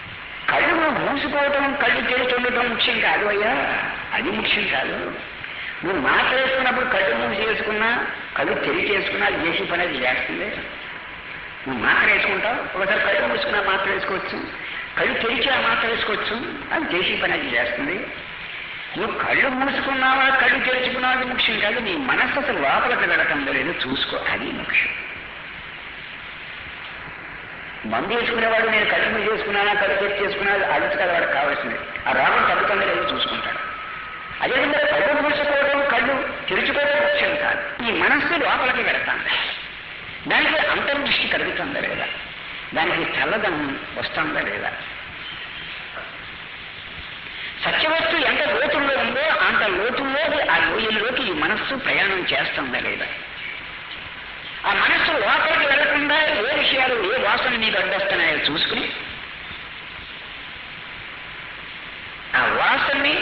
కళ్ళు మూసుకోవటం కళ్ళు తెరిచి ఉండటం ముఖ్యం కాదు అయ్యా అది ముఖ్యం కాదు నువ్వు మాత్ర వేసుకున్నప్పుడు కళ్ళు మూసి చేసుకున్నా కళ్ళు తెరిచి చేసుకున్నా అది చేసే పని అది చేస్తుంది నువ్వు మాత్ర వేసుకుంటావు ఒకసారి కళ్ళు మూసుకున్నా మాత్ర వేసుకోవచ్చు కళ్ళు తెరిచి ఆ మాత్ర వేసుకోవచ్చు అది చేసే పని అది చేస్తుంది నువ్వు కళ్ళు మూసుకున్నావా కళ్ళు తెరుచుకున్నావా అది ముఖ్యం కాదు నీ మనస్సు అసలు లోపలికి వెళ్ళటం లేదో చూసుకో అది ముఖ్యం మందు వేసుకునేవాడు నేను కళ్ళు మీద చేసుకున్నానా కళ్ళు తెరిచి చేసుకున్నా అడుగు కదా వాడికి కావాల్సింది ఆ రోగం తగ్గుతుందో లేదో చూసుకుంటాడు అదేవిధంగా కళ్ళు మూసుకోవడం కళ్ళు తెరుచుకోవడం ముఖ్యం కాదు ఈ మనస్సు లోపలికి వెళతాను దానికి అంతర్దృష్టి కలుగుతుందా లేదా దానికి చల్లదనం వస్తుందా లేదా సత్యవస్తు ఎంత లోతుల్లో ఉందో అంత లోతుల్లోకి ఆ లోయల్లోకి ఈ మనస్సు ప్రయాణం చేస్తుందా లేదా ఆ మనస్సు లోపలికి వెళ్లకుండా ఏ విషయాలు ఏ వాసన నీకు అడ్డొస్తున్నాయో చూసుకుని ఆ వాసనని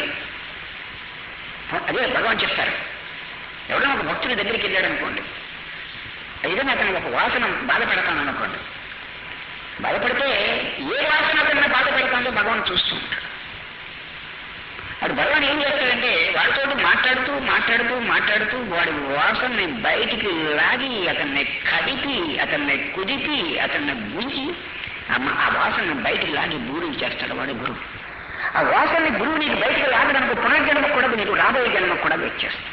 అదే భగవాన్ చెప్తారు ఎవడో ఒక భక్తుడి దగ్గరికి వెళ్ళాడు అనుకోండి ఏదైనా అతను ఒక వాసన బాధపడతాను అనుకోండి బాధపడితే ఏ వాసన అతన్ని బాధపడతాందో భగవాన్ చూస్తూ ఉంటాడు వాడు భగవాన్ ఏం చేస్తాడంటే వాడితో మాట్లాడుతూ మాట్లాడుతూ మాట్లాడుతూ వాడి వాసనని బయటికి లాగి అతన్ని కదిపి అతన్ని కుదిపి అతన్ని గుంజి అమ్మ ఆ వాసనని బయటికి లాగి బూరులు చేస్తాడు వాడు గురువు ఆ వాసనని గురువు నీకు బయటికి లాగడానికి పునర్జన్మ కూడా నీకు రాబోయే జన్మ కూడా వచ్చేస్తుంది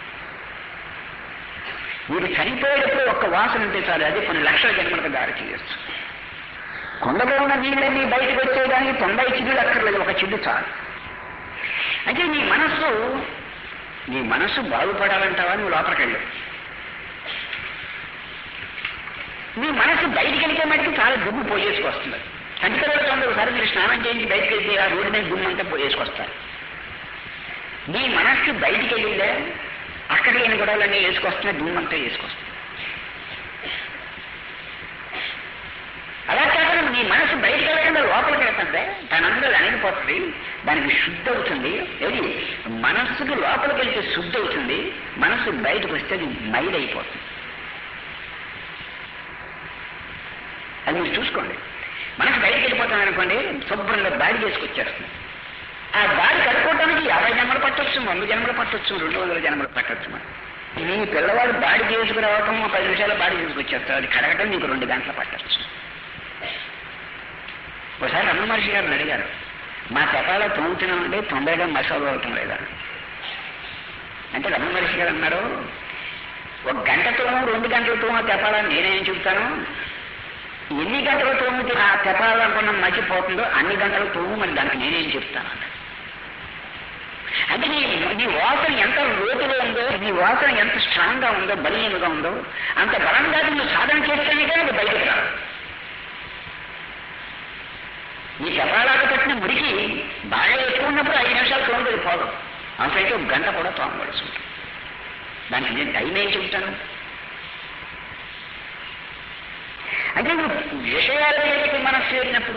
మీరు చనిపోయేటప్పుడు ఒక్క వాసన ఉంటే చాలు అది కొన్ని లక్షల జన్మలకు దారి చేయొచ్చు కొండలో ఉన్న నీళ్ళన్నీ బయటకు వచ్చేదానికి తొంభై చిల్లులు అక్కర్లేదు ఒక చిల్లు చాలు అంటే నీ మనస్సు నీ మనస్సు బాగుపడాలంటావా నువ్వు లోపలికి వెళ్ళు నీ మనస్సు బయటికి వెళ్తే మటుకు చాలా దుమ్ము పోయేసుకొస్తుంది కంటికలతో ఒకసారి మీరు స్నానం చేయించి బయటకు వెళ్తే ఆ రోడ్డు మీద దుమ్ము అంతా పోయేసుకొస్తారు నీ మనస్సు బయటికి వెళ్ళిందే అక్కడ లేని గొడవలన్నీ వేసుకొస్తున్నా దుమ్ము అంతా వేసుకొస్తుంది అలా కాకుండా నీ మనసు బయటకు వెళ్ళకుండా లోపలికి వెళ్తుంది దాని అందరూ అణిగిపోతుంది దానికి శుద్ధి అవుతుంది ఏది మనస్సుకి లోపలికి వెళ్తే శుద్ధి అవుతుంది మనస్సు బయటకు వస్తే అది మైల్ అయిపోతుంది అది మీరు చూసుకోండి మనసు బయటకు వెళ్ళిపోతాం అనుకోండి శుభ్రంగా దాడి చేసుకొచ్చేస్తుంది ఆ దాడి కట్టుకోవడానికి యాభై జన్మలు పట్టొచ్చు వంద జన్మలు పట్టొచ్చు రెండు వందల జన్మలు పట్టొచ్చు మనం నీ పిల్లవాడు బాడీ చేసుకురావటం పది నిమిషాలు బాడీ చేసుకొచ్చేస్తాడు అది కడగటం నీకు రెండు గంటలు పట్టొచ్చు ఒకసారి రమణ మహర్షి గారిని అడిగారు మా తెపాల తోముతున్నామంటే తొందరగా మసాలా అవటం లేదా అంటే రమణ మహర్షి గారు అన్నారు ఒక గంటతో రెండు గంటలతో ఆ తెపాల నేనేం చెబుతాను ఎన్ని గంటల తోమితే ఆ తెపాలనుకున్న మర్చిపోతుందో అన్ని గంటలు తోము మరి దానికి నేనేం చెప్తాను అన్నాడు. అంటే నీ నీ వాసన ఎంత లోతులో ఉందో నీ వాసన ఎంత స్ట్రాంగ్ గా ఉందో బలీయంగా ఉందో అంత బలంగా నువ్వు సాధన చేస్తేనే కానీ అది బయటకు రాదు ఈ చపాలాకు పట్టిన మురికి బాగా ఎక్కువ ఉన్నప్పుడు ఐదు నిమిషాలు తోముతుంది పోదు అవసరమైతే ఒక గంట కూడా తోమవలసి ఉంటుంది దానికి నేను టైం ఏం చెప్తాను అంటే నువ్వు విషయాల మీదకి మనస్సు చేరినప్పుడు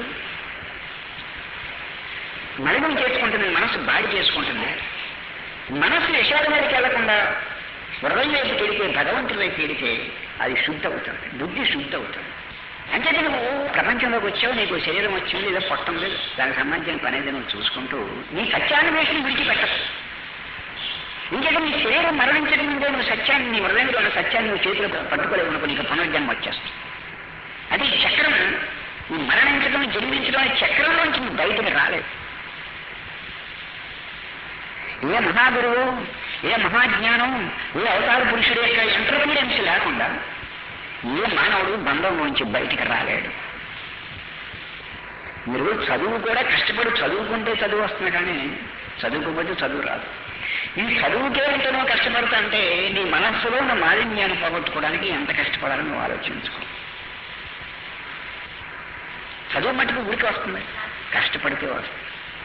మలినం చేసుకుంటుంది మనస్సు బాడి చేసుకుంటుంది మనస్సు విషయాల మీదకి వెళ్లకుండా హృదయం వైపు పెడితే భగవంతుడి వైపు పెడితే అది శుద్ధి అవుతుంది బుద్ధి శుద్ధి అవుతుంది అంటే నువ్వు ప్రపంచంలోకి వచ్చావు నీకు శరీరం వచ్చింది ఏదో పొట్టం లేదు దానికి సంబంధించిన పని ఏదో నువ్వు చూసుకుంటూ నీ సత్యాన్వేషణ విడిచిపెట్టదు ఇంకేదో నీ శరీరం మరణించడం ముందే నువ్వు సత్యాన్ని నీ హృదయంలో ఉన్న సత్యాన్ని నువ్వు చేతిలో పట్టుకోలేవు అనుకో నీకు పునర్జన్మ వచ్చేస్తుంది అది ఈ చక్రం ఈ మరణించడం జన్మించడం అనే చక్రంలోంచి నువ్వు బయటకు రాలేదు ఏ మహాగురువు ఏ మహాజ్ఞానం ఏ అవతార పురుషుడు యొక్క ఇంటర్ఫీరెన్స్ లేకుండా ఏ మానవుడు బంధంలోంచి బయటికి రాలేడు మీరు చదువు కూడా కష్టపడి చదువుకుంటే చదువు వస్తుంది కానీ చదువుకోకపోతే చదువు రాదు ఈ చదువుకే ఎంతనో కష్టపడతా అంటే నీ మనస్సులో ఉన్న మాలిన్యాన్ని పోగొట్టుకోవడానికి ఎంత కష్టపడాలని నువ్వు ఆలోచించుకో చదువు మటుకు ఊరికి వస్తుంది కష్టపడితే వస్తుంది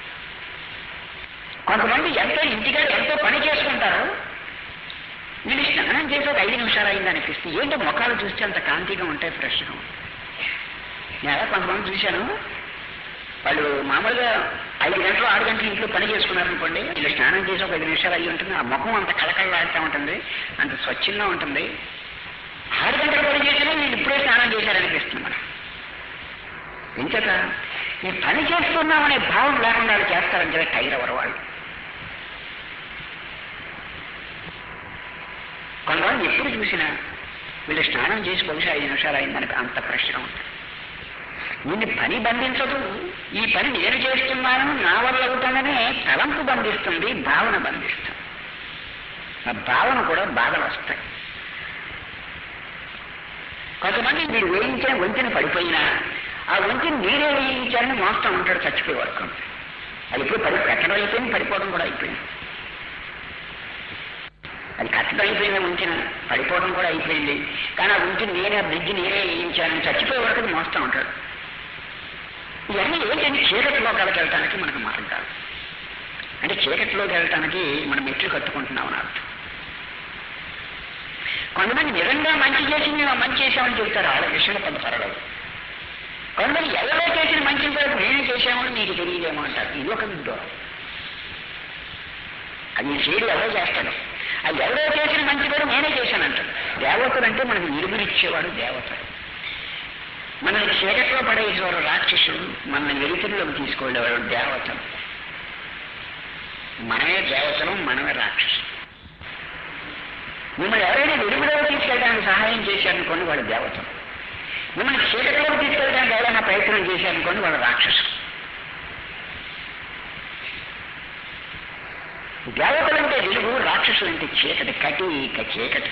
కొంతమంది ఎంతో ఇంటికాడ ఎంతో పని చేసుకుంటారు వీళ్ళు స్నానం చేసి ఒక ఐదు నిమిషాలు అయింది అనిపిస్తుంది ఏంటో ముఖాలు చూస్తే అంత కాంతిగా ఉంటాయి ఫ్రెష్గా ఉంటాయి నేను అలా కొంతమంది చూశాను వాళ్ళు మామూలుగా ఐదు గంటలు ఆరు గంటలు ఇంట్లో పని చేసుకున్నారనుకోండి వీళ్ళు స్నానం చేసి ఒక ఐదు నిమిషాలు అయ్యి ఉంటుంది ఆ ముఖం అంత కళకళలాడుతూ ఉంటుంది అంత స్వచ్ఛంగా ఉంటుంది ఆరు గంటలు పని చేసినా వీళ్ళు ఇప్పుడే స్నానం చేశారనిపిస్తుంది మనం ఎంచేత ఈ పని చేస్తున్నామనే భావం లేకుండా వాళ్ళు చేస్తారని చెప్పి టైర్ ఎవరు వాళ్ళు వాళ్ళు ఎప్పుడు చూసినా వీళ్ళు స్నానం చేసి బహుశా ఐదు నిమిషాలు అయిందని అంత ఫ్రెష్గా ఉంటుంది నిన్ను పని బంధించదు ఈ పని నేను చేస్తున్నాను నా వల్ల అవుతాననే తలంపు బంధిస్తుంది భావన బంధిస్తుంది ఆ భావన కూడా బాధలు వస్తాయి కొంతమంది మీరు వేయించిన వంతెన పడిపోయినా ఆ వంతెన మీరే వేయించారని మోస్తా ఉంటాడు చచ్చిపోయే వరకు అది ఇప్పుడు పడి కట్టడం అయిపోయింది పడిపోవడం కూడా అయిపోయింది అది కట్టడం అయిపోయింది వంతెన పడిపోవడం కూడా అయిపోయింది కానీ ఆ వంతెన నేనే ఆ బ్రిడ్జ్ నేనే వేయించానని చచ్చిపోయే వరకు అది మోస్తా ఉంటాడు ఇవన్నీ ఏంటంటే చీకటిలోకి వెళ్ళటానికి మనకు మార్గాలు అంటే చీకటిలోకి వెళ్ళటానికి మనం మెట్లు కట్టుకుంటున్నాం అని అర్థం కొంతమంది నిజంగా మంచి చేసి మేము మంచి చేసామని చెబుతారు వాళ్ళ విషయంలో కొంత పర్వాలేదు కొంతమంది ఎవరో చేసిన మంచి కొరకు నేనే చేశామని మీకు తెలియదేమో అంటారు ఇది ఒక విడ్డూరం అది చేయడు ఎవరో చేస్తాడు అది ఎవరో చేసిన మంచి కూడా నేనే చేశానంటాడు దేవతలు అంటే మనకు నిలుగురిచ్చేవాడు దేవతలు మనల్ని చీకట్లో పడేసేవారు రాక్షసుడు మనల్ని వెలుతురులోకి తీసుకువెళ్ళేవాడు దేవతలు మనమే దేవతలు మనమే రాక్షసులు మిమ్మల్ని ఎవరైనా వెలుగులోకి తీసుకెళ్ళడానికి సహాయం చేశారనుకోండి వాడు దేవతలు మిమ్మల్ని చీకటిలోకి తీసుకెళ్ళడానికి ఎవరైనా ప్రయత్నం చేశారనుకోండి వాడు రాక్షసుడు దేవతలంటే వెలుగు రాక్షసులు అంటే చీకటి కటి ఇక చీకటి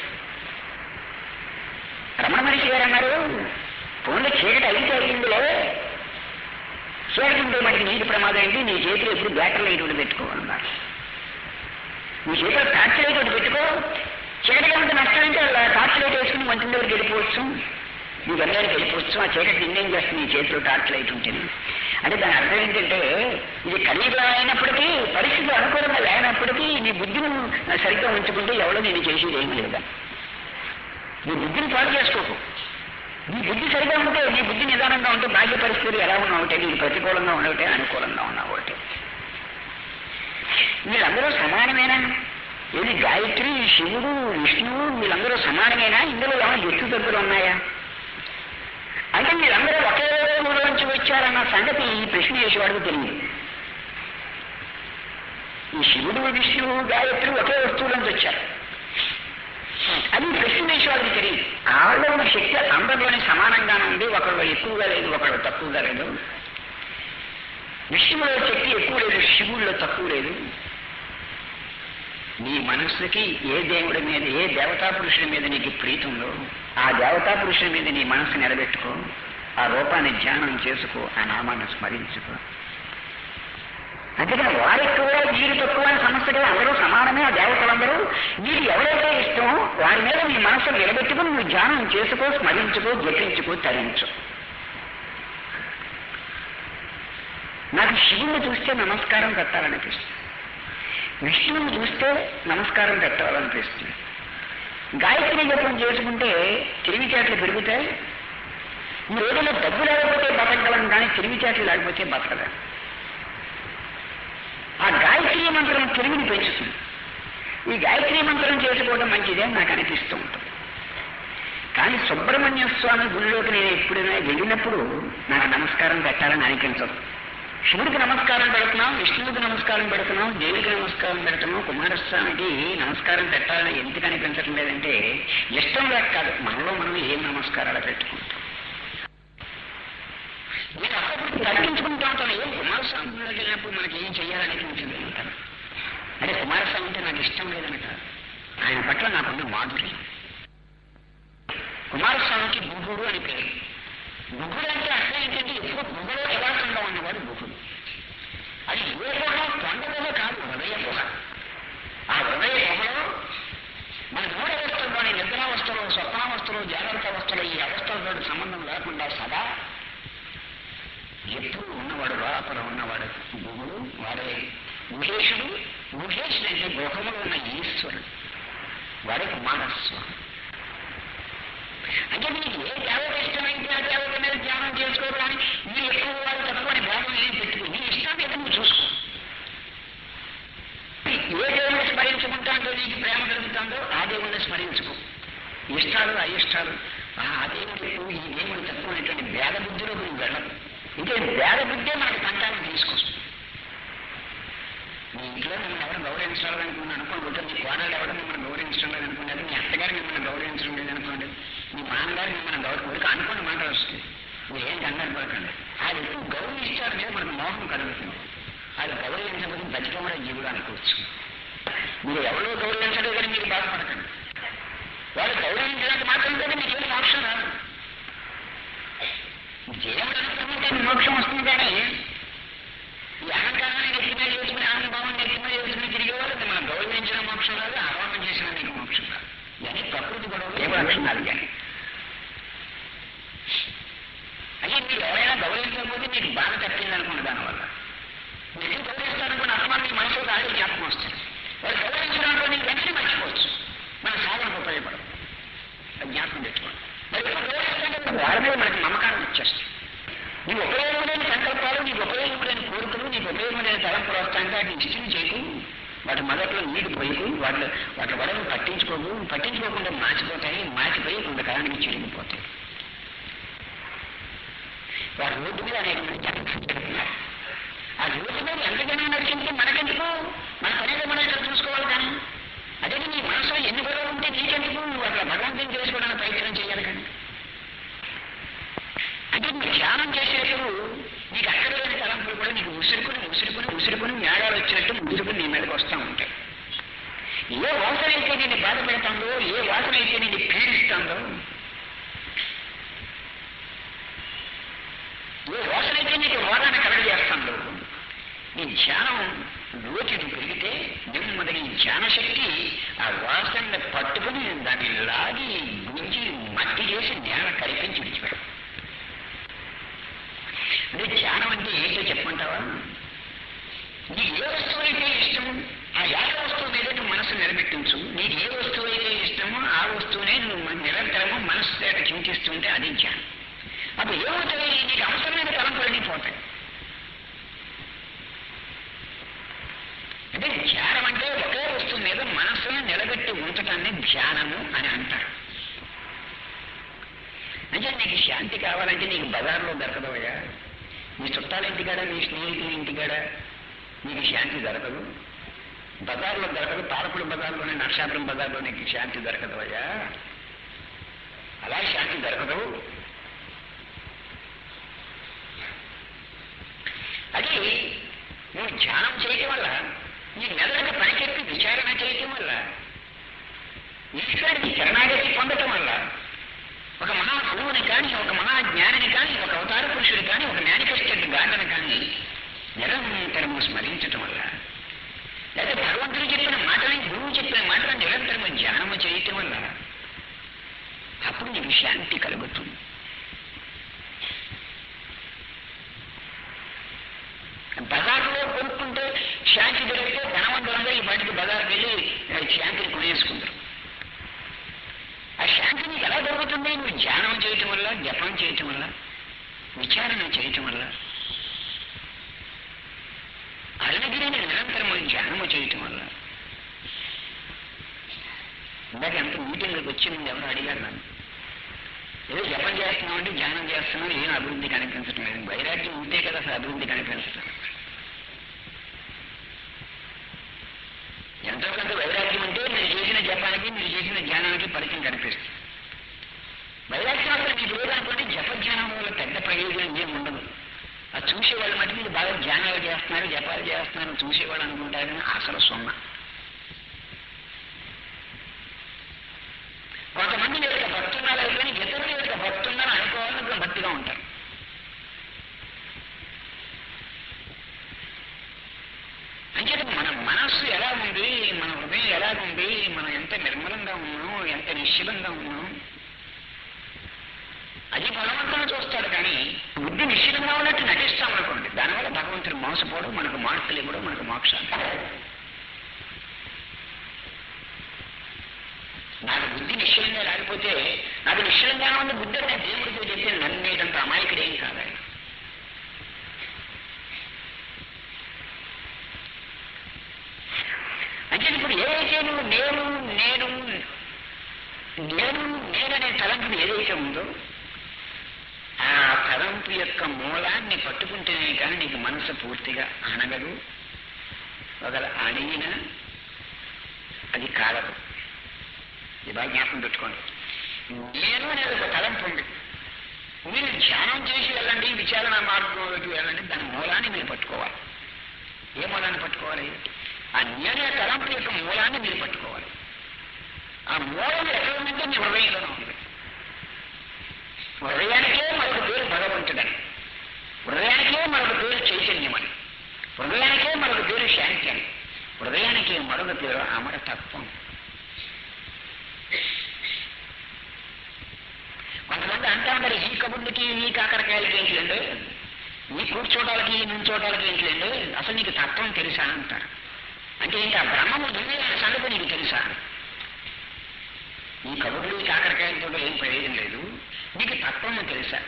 రమణ మనిషి గారు అన్నారు ఫోన్లో చీకటి అయితే అయిందిలే చీకటి ఉంటే మనకి నీటి ప్రమాదం ఏంటి నీ చేతిలో ఎప్పుడు బ్యాటరీ లైట్ ఒకటి పెట్టుకోవాలన్నారు నీ చేతిలో టార్చ్ లైట్ ఒకటి పెట్టుకో చీకటిగా ఉంటే నష్టం అంటే అలా టార్చ్ లైట్ వేసుకుని వంటిన దగ్గరికి వెళ్ళిపోవచ్చు నీ గంగానికి వెళ్ళిపోవచ్చు ఆ చీకటి నిన్నేం చేస్తుంది నీ చేతిలో టార్చ్ లైట్ ఉంటుంది అంటే దాని అర్థం ఏంటంటే ఇది కలియుగం అయినప్పటికీ పరిస్థితి అనుకూలంగా లేనప్పటికీ నీ బుద్ధిని సరిగ్గా ఉంచుకుంటే ఎవరో నేను చేసేది ఏమీ లేదా నీ బుద్ధిని పాడు చేసుకోకు నీ బుద్ధి సరిగా ఉంటే నీ బుద్ధి నిదానంగా ఉంటే బాహ్య పరిస్థితులు ఎలా ఉన్నా ఒకటే నీకు ప్రతికూలంగా ఉండవటే అనుకూలంగా ఉన్నా ఒకటే వీళ్ళందరూ సమానమేనా ఏది గాయత్రి శివుడు విష్ణువు వీళ్ళందరూ సమానమేనా ఇందులో ఏమైనా ఎత్తు తగ్గులు ఉన్నాయా అంటే మీరందరూ ఒకే ఊరిలోంచి వచ్చారన్న సంగతి ఈ ప్రశ్న చేసేవాడికి తెలియదు ఈ శివుడు విష్ణువు గాయత్రి ఒకే వస్తువులోంచి వచ్చారు అది ప్రశ్న వేసేవాడికి తెలియదు ఆళ్ళలో ఉన్న శక్తి అందరిలోనే సమానంగానే ఉంది ఒకళ్ళు ఎక్కువగా లేదు ఒకళ్ళు తక్కువగా లేదు విష్ణువులో శక్తి ఎక్కువ లేదు శివుల్లో తక్కువ లేదు నీ మనస్సుకి ఏ దేవుడి మీద ఏ దేవతా పురుషుడి మీద నీకు ప్రీతి ఉందో ఆ దేవతా పురుషుడి మీద నీ మనస్సు నిలబెట్టుకో ఆ రూపాన్ని ధ్యానం చేసుకో ఆ నామాన్ని స్మరించుకో అందుకని వారు ఎక్కువ వీరు తక్కువ అనే సమస్యగా అందరూ సమానమే ఆ దేవతలందరూ వీరు ఎవరైతే ఇష్టమో వారి మీద నీ మనస్సును నిలబెట్టుకుని నువ్వు ధ్యానం చేసుకో స్మరించుకో జపించుకో తరించు నాకు శివుని చూస్తే నమస్కారం పెట్టాలనిపిస్తుంది విష్ణువుని చూస్తే నమస్కారం పెట్టాలనిపిస్తుంది గాయత్రి జపం చేసుకుంటే తెలివిచేటలు పెరుగుతాయి ఈ రోజుల్లో డబ్బు లేకపోతే బతకగలం కానీ తెలివిచేటలు లేకపోతే బతకలేం ఆ గాయత్రి మంత్రం తెలివిని పెంచుతుంది ఈ గాయత్రి మంత్రం చేసుకోవడం మంచిదే అని నాకు అనిపిస్తూ ఉంటుంది కానీ సుబ్రహ్మణ్య స్వామి గుడిలోకి నేను ఎప్పుడైనా వెళ్ళినప్పుడు నాకు నమస్కారం పెట్టాలని అనిపించదు శివుడికి నమస్కారం పెడుతున్నాం విష్ణువుకి నమస్కారం పెడుతున్నాం దేవికి నమస్కారం పెడుతున్నాం కుమారస్వామికి నమస్కారం పెట్టాలని ఎందుకు అనిపించడం లేదంటే ఇష్టం లేక కాదు మనలో మనం ఏం నమస్కారాలు పెట్టుకుంటాం నేను అప్పుడప్పుడు తగ్గించుకుంటూ ఉంటాను ఏం కుమారస్వామి గుడిలోకి వెళ్ళినప్పుడు మనకి ఏం చెయ్యాలనిపించింది అంటారు అంటే కుమారస్వామి అంటే నాకు ఇష్టం లేదని కాదు ఆయన పట్ల నాకున్న మాధురి కుమారస్వామికి బుధుడు అని పేరు బుధుడు అంటే అర్థం ఏంటంటే ఎప్పుడు గుహలో నివాసంగా ఉన్నవాడు బుధుడు అది ఏ గుహ కొండ గుహ కాదు హృదయ గుహ ఆ హృదయ గుహలో మన మూడు అవస్థల్లోని నిద్రావస్థలో స్వప్నావస్థలో జాగ్రత్త అవస్థలో ఈ అవస్థలతో సంబంధం లేకుండా సదా ఎప్పుడు ఉన్నవాడు లోపల ఉన్నవాడు గుహుడు వాడే గుహేశుడు గుహేశుడు అంటే గృహంలో ఉన్న ఈశ్వరుడు వాడే కుమారస్వామి అంటే మీకు ఏ దేవత ఇష్టమైతే ఆ దేవత మీద ధ్యానం చేసుకోవడానికి మీరు ఎక్కువ వాళ్ళు తక్కువ అని భేదం ఏం పెట్టుకుని నీ ఇష్టాన్ని ఏదో నువ్వు చూసుకో ఏ దేవుని స్మరించుకుంటాందో నీకు ప్రేమ కలుగుతుందో ఆ దేవుణ్ణి స్మరించుకో ఇష్టాలు అయిష్టాలు ఆ దేవుడు ఎక్కువ ఈ దేవుడు తక్కువ అనేటువంటి భేద బుద్ధిలో నువ్వు వెళ్ళదు ఇంకే భేద బుద్ధే మనకి పంటాన్ని తీసుకొస్తుంది మీ ఇంట్లో మిమ్మల్ని ఎవరు గౌరవించ గౌరవించడం అనుకుని అనుకోండి మీ కోడలు ఎవరు మిమ్మల్ని గౌరవించడం లేదు అనుకోండి అది మీ అత్తగారు మిమ్మల్ని గౌరవించడం లేదు అనుకోండి మీ మామగారు మిమ్మల్ని గౌరవ అనుకోండి మాట వస్తుంది మీరు ఏం కంగారు పడకండి అది ఎక్కువ గౌరవించారు మీద మనకు మోహం కలుగుతుంది అది గౌరవించకపోతే బతికం కూడా జీవుడు అనుకోవచ్చు మీరు ఎవరో గౌరవించడం కానీ మీరు బాధపడకండి వాళ్ళు గౌరవించడానికి మాత్రం కదా మీకేం మోక్షం రాదు దేవుడు అనుకుంటే మోక్షం వస్తుంది కానీ ఈ అహంకారాన్ని నెత్తి మీద చేసుకుని ఆనందభావం నెత్తి మీద చేసుకుని తిరిగేవారు మనం గౌరవించిన మోక్షం రాదు ఆరోపణ చేసిన నీకు మోక్షం రాదు ఇవన్నీ ప్రకృతి గొడవలు ఏ లక్షణాలు కానీ అంటే మీరు ఎవరైనా గౌరవించకపోతే మీకు బాధ తప్పింది అనుకోండి దానివల్ల మీరు గౌరవిస్తారనుకున్న అసమానం మీ మనసులో ఆడే జ్ఞాపకం వస్తుంది వాళ్ళు గౌరవించడం అనుకోని వెంటనే మర్చిపోవచ్చు మన సాధనకు ఉపయోగపడదు అది జ్ఞాపకం పెట్టుకోండి మరి ఎప్పుడు గౌరవిస్తారంటే వాళ్ళ మీద మనకి నమ్మకాన్ని వచ్చేస్తుంది నీకు ఉపయోగం లేని సంకల్పాలు నీకు ఉపయోగం లేని కోరికలు నీకు ఉపయోగం లేని తలంపులు వస్తాయంటే వాటిని ఇష్టం చేయకు వాటి మొదట్లో నీటి పోయకు వాటి వాటి వడలు పట్టించుకోకు పట్టించుకోకుండా మాచిపోతాయి మాచిపోయి కొంతకాలానికి చిరిగిపోతాయి వాటి రోడ్డు మీద అనేక మంది జనం తిరుగుతున్నారు. ఆ రోడ్డు మీద ఎంత జనం నడిచింటే మనకెందుకు మన పనిగా మనం ఇక్కడ చూసుకోవాలి కానీ అదే నీ మనసులో ఎన్ని గొడవలు ఉంటే నీకెందుకు నువ్వు అట్లా భగవంతుని చేసుకోవడానికి ప్రయత్నం చేయాలి కానీ అంటే నువ్వు ధ్యానం చేసేటప్పుడు నీకు అక్కడ లేని తలంపులు కూడా నీకు ఉసురుకుని ఉసురుకుని ఉసురుకుని న్యాయాలు వచ్చినట్టు ముసురుకుని నీ మీదకి వస్తూ ఉంటాయి ఏ వాసన అయితే నేను బాధ పెడతాందో ఏ వాసన అయితే నేను పీడిస్తాందో ఏ వాసన అయితే నీకు రోగాన్ని కలగజేస్తాందో నీ ధ్యానం లోతుకు పెరిగితే నెమ్మదిగా ఈ ధ్యాన శక్తి ఆ వాసనని పట్టుకుని దాన్ని లాగి గుంజి మట్టి చేసి నేల కరిపించి విడిచిపెడతాం అంటే ధ్యానం అంటే ఏంటో చెప్పమంటావా నీకు ఏ వస్తువు అయితే ఇష్టము ఆ యాగ వస్తువు మీద నువ్వు మనసు నిలబెట్టించు నీకు ఏ వస్తువు అయితే ఇష్టమో ఆ వస్తువునే నువ్వు మన- నిరంతరము మనసు చేత చింతిస్తుంటే అది ధ్యానం అప్పుడు ఏమవుతుంది నీకు అవసరమైన తలంపులన్నీ పోతాయి అంటే ధ్యానం అంటే ఒకే వస్తువు మీద మనసును నిలబెట్టి ఉంచటాన్ని ధ్యానము అని అంటారు అంటే నీకు శాంతి కావాలంటే నీకు బజార్లో దొరకదవయ్యా నీ చుట్టాల ఇంటికాడ నీ స్నేహితుల ఇంటికాడ నీకు శాంతి దొరకదు బజార్లో దొరకదు పాలకుడు బజార్లోనే నరసాపురం బజార్లో నీకు శాంతి దొరకదవయ్యా అలా శాంతి దొరకదు అది నువ్వు ధ్యానం చేయటం వల్ల నీ మెదడుకు పనికెత్తి విచారణ చేయటం వల్ల ఈశ్వరుడికి శరణాగతి పొందటం వల్ల ఒక మహా గురువుని కానీ ఒక మహా జ్ఞానిని కానీ ఒక అవతార పురుషుడు కానీ ఒక మేనిఫెస్టెడ్ గాండని కానీ నిరంతరము స్మరించటం వల్ల లేదా భగవంతుడు చెప్పిన మాటలని గురువు చెప్పిన మాటలను నిరంతరము ధ్యానము చేయటం వల్ల అప్పుడు నీకు శాంతి కలుగుతుంది బజార్లో కొనుక్కుంటే శాంతి దొరికితే ధనవంతులందరూ ఈ బయటకు బజార్కి వెళ్ళి ఆ, శాంతిని కొనేసుకుంటారు ఆ శాంతి నీకు ఎలా దొరుకుతుంది నువ్వు ధ్యానం చేయటం వల్ల జపం చేయటం వల్ల విచారణ చేయటం వల్ల అరుణగిరిని నిరంతరము ధ్యానము చేయటం వల్ల ఇందాక ఎంత మీటింగ్కి వచ్చి ముందు ఎవరు అడిగారు నన్ను ఏదో జపం చేస్తున్నాం అంటే ధ్యానం చేస్తున్నాం ఏం అభివృద్ధి కనిపించడం లేదు వైరాగ్యం ఉంటే కదా అసలు అభివృద్ధి కనిపించడం ఎంతో కొంత వైరాగ్యం ఉంటే మీరు చేసిన జపానికి మీరు చేసిన ధ్యానానికి ఫలితం కనిపిస్తుంది వైరాగ్యం అసలు మీకు లేదనుకోండి జప ధ్యానం వల్ల పెద్ద ప్రయోజనం ఏం ఉండదు అది చూసేవాళ్ళు మట్టి మీరు బాగా ధ్యానాలు చేస్తున్నారు జపాలు చేస్తున్నారు చూసేవాళ్ళు అనుకుంటారు కానీ అసలు సున్నా కొంతమంది యొక్క భక్తున్నారు కానీ ఇతరుల యొక్క భక్తున్నారు అనుకోవాలని భక్తిగా ఉంటారు అంటే మన మనస్సు ఎలా ఉంది మన హృదయం ఎలా ఉంది మనం ఎంత నిర్మలంగా ఉన్నాం ఎంత నిశ్చలంగా ఉన్నాం అది భగవంతుడు చూస్తాడు కానీ బుద్ధి నిశ్చలంగా ఉన్నట్టు నటిస్తాం అనుకోండి దానివల్ల భగవంతుడు మోసపోవడం మనకు మార్పులు ఇవ్వడం మనకు మోక్షాలు నాకు బుద్ధి నిశ్చలంగా లేకపోతే నాకు నిశ్చలంగా ఉన్న బుద్ధి అంటే దేవుడితో చెప్పి నన్నేటంత అమాయకుడేం కాదు ఆయన అంటే ఇప్పుడు ఏదైతే నువ్వు నేను నేను నేను నేననే తలంపు ఏదైతే ఉందో ఆ తలంపు యొక్క మూలాన్ని పట్టుకుంటేనే కానీ నీకు మనసు పూర్తిగా అనగదు ఒకవేళ అడిగిన అది కాలదు ఇది బాగా జ్ఞాపకం పెట్టుకోండి నేను అనేది ఒక తలంపు ఉంది మీరు ధ్యానం చేసి వెళ్ళండి విచారణ మార్గంలోకి వెళ్ళండి దాని మూలాన్ని మీరు పట్టుకోవాలి ఏ మూలాన్ని పట్టుకోవాలి ఆ నేనే తలంపు యొక్క మూలాన్ని మీరు పట్టుకోవాలి ఆ మూలం ఎక్కడ ఉందంటే మీ హృదయంలోనే ఉంది హృదయానికే మరొక పేరు భగవంతుడని హృదయానికే మరొక పేరు చైతన్యమని హృదయానికే మరొక పేరు శాంతి అని హృదయానికి మరొక పేరు అమరతత్వం కొంతమంది అంటా ఉంటారు ఈ కబుర్లకి ఈ కాకరకాయలకి ఏంటిలేండి ఈ కూర్చోటాలకి ఈ నుంచోటాలకి ఏంటిలేండి అసలు నీకు తత్వం తెలుసా అంటారు అంటే ఇంకా బ్రహ్మము దుర్య సంగతి నీకు తెలుసా ఈ కబుర్లు ఈ కాకరకాయలతో ఏం ప్రయోజనం లేదు నీకు తత్వము తెలుసా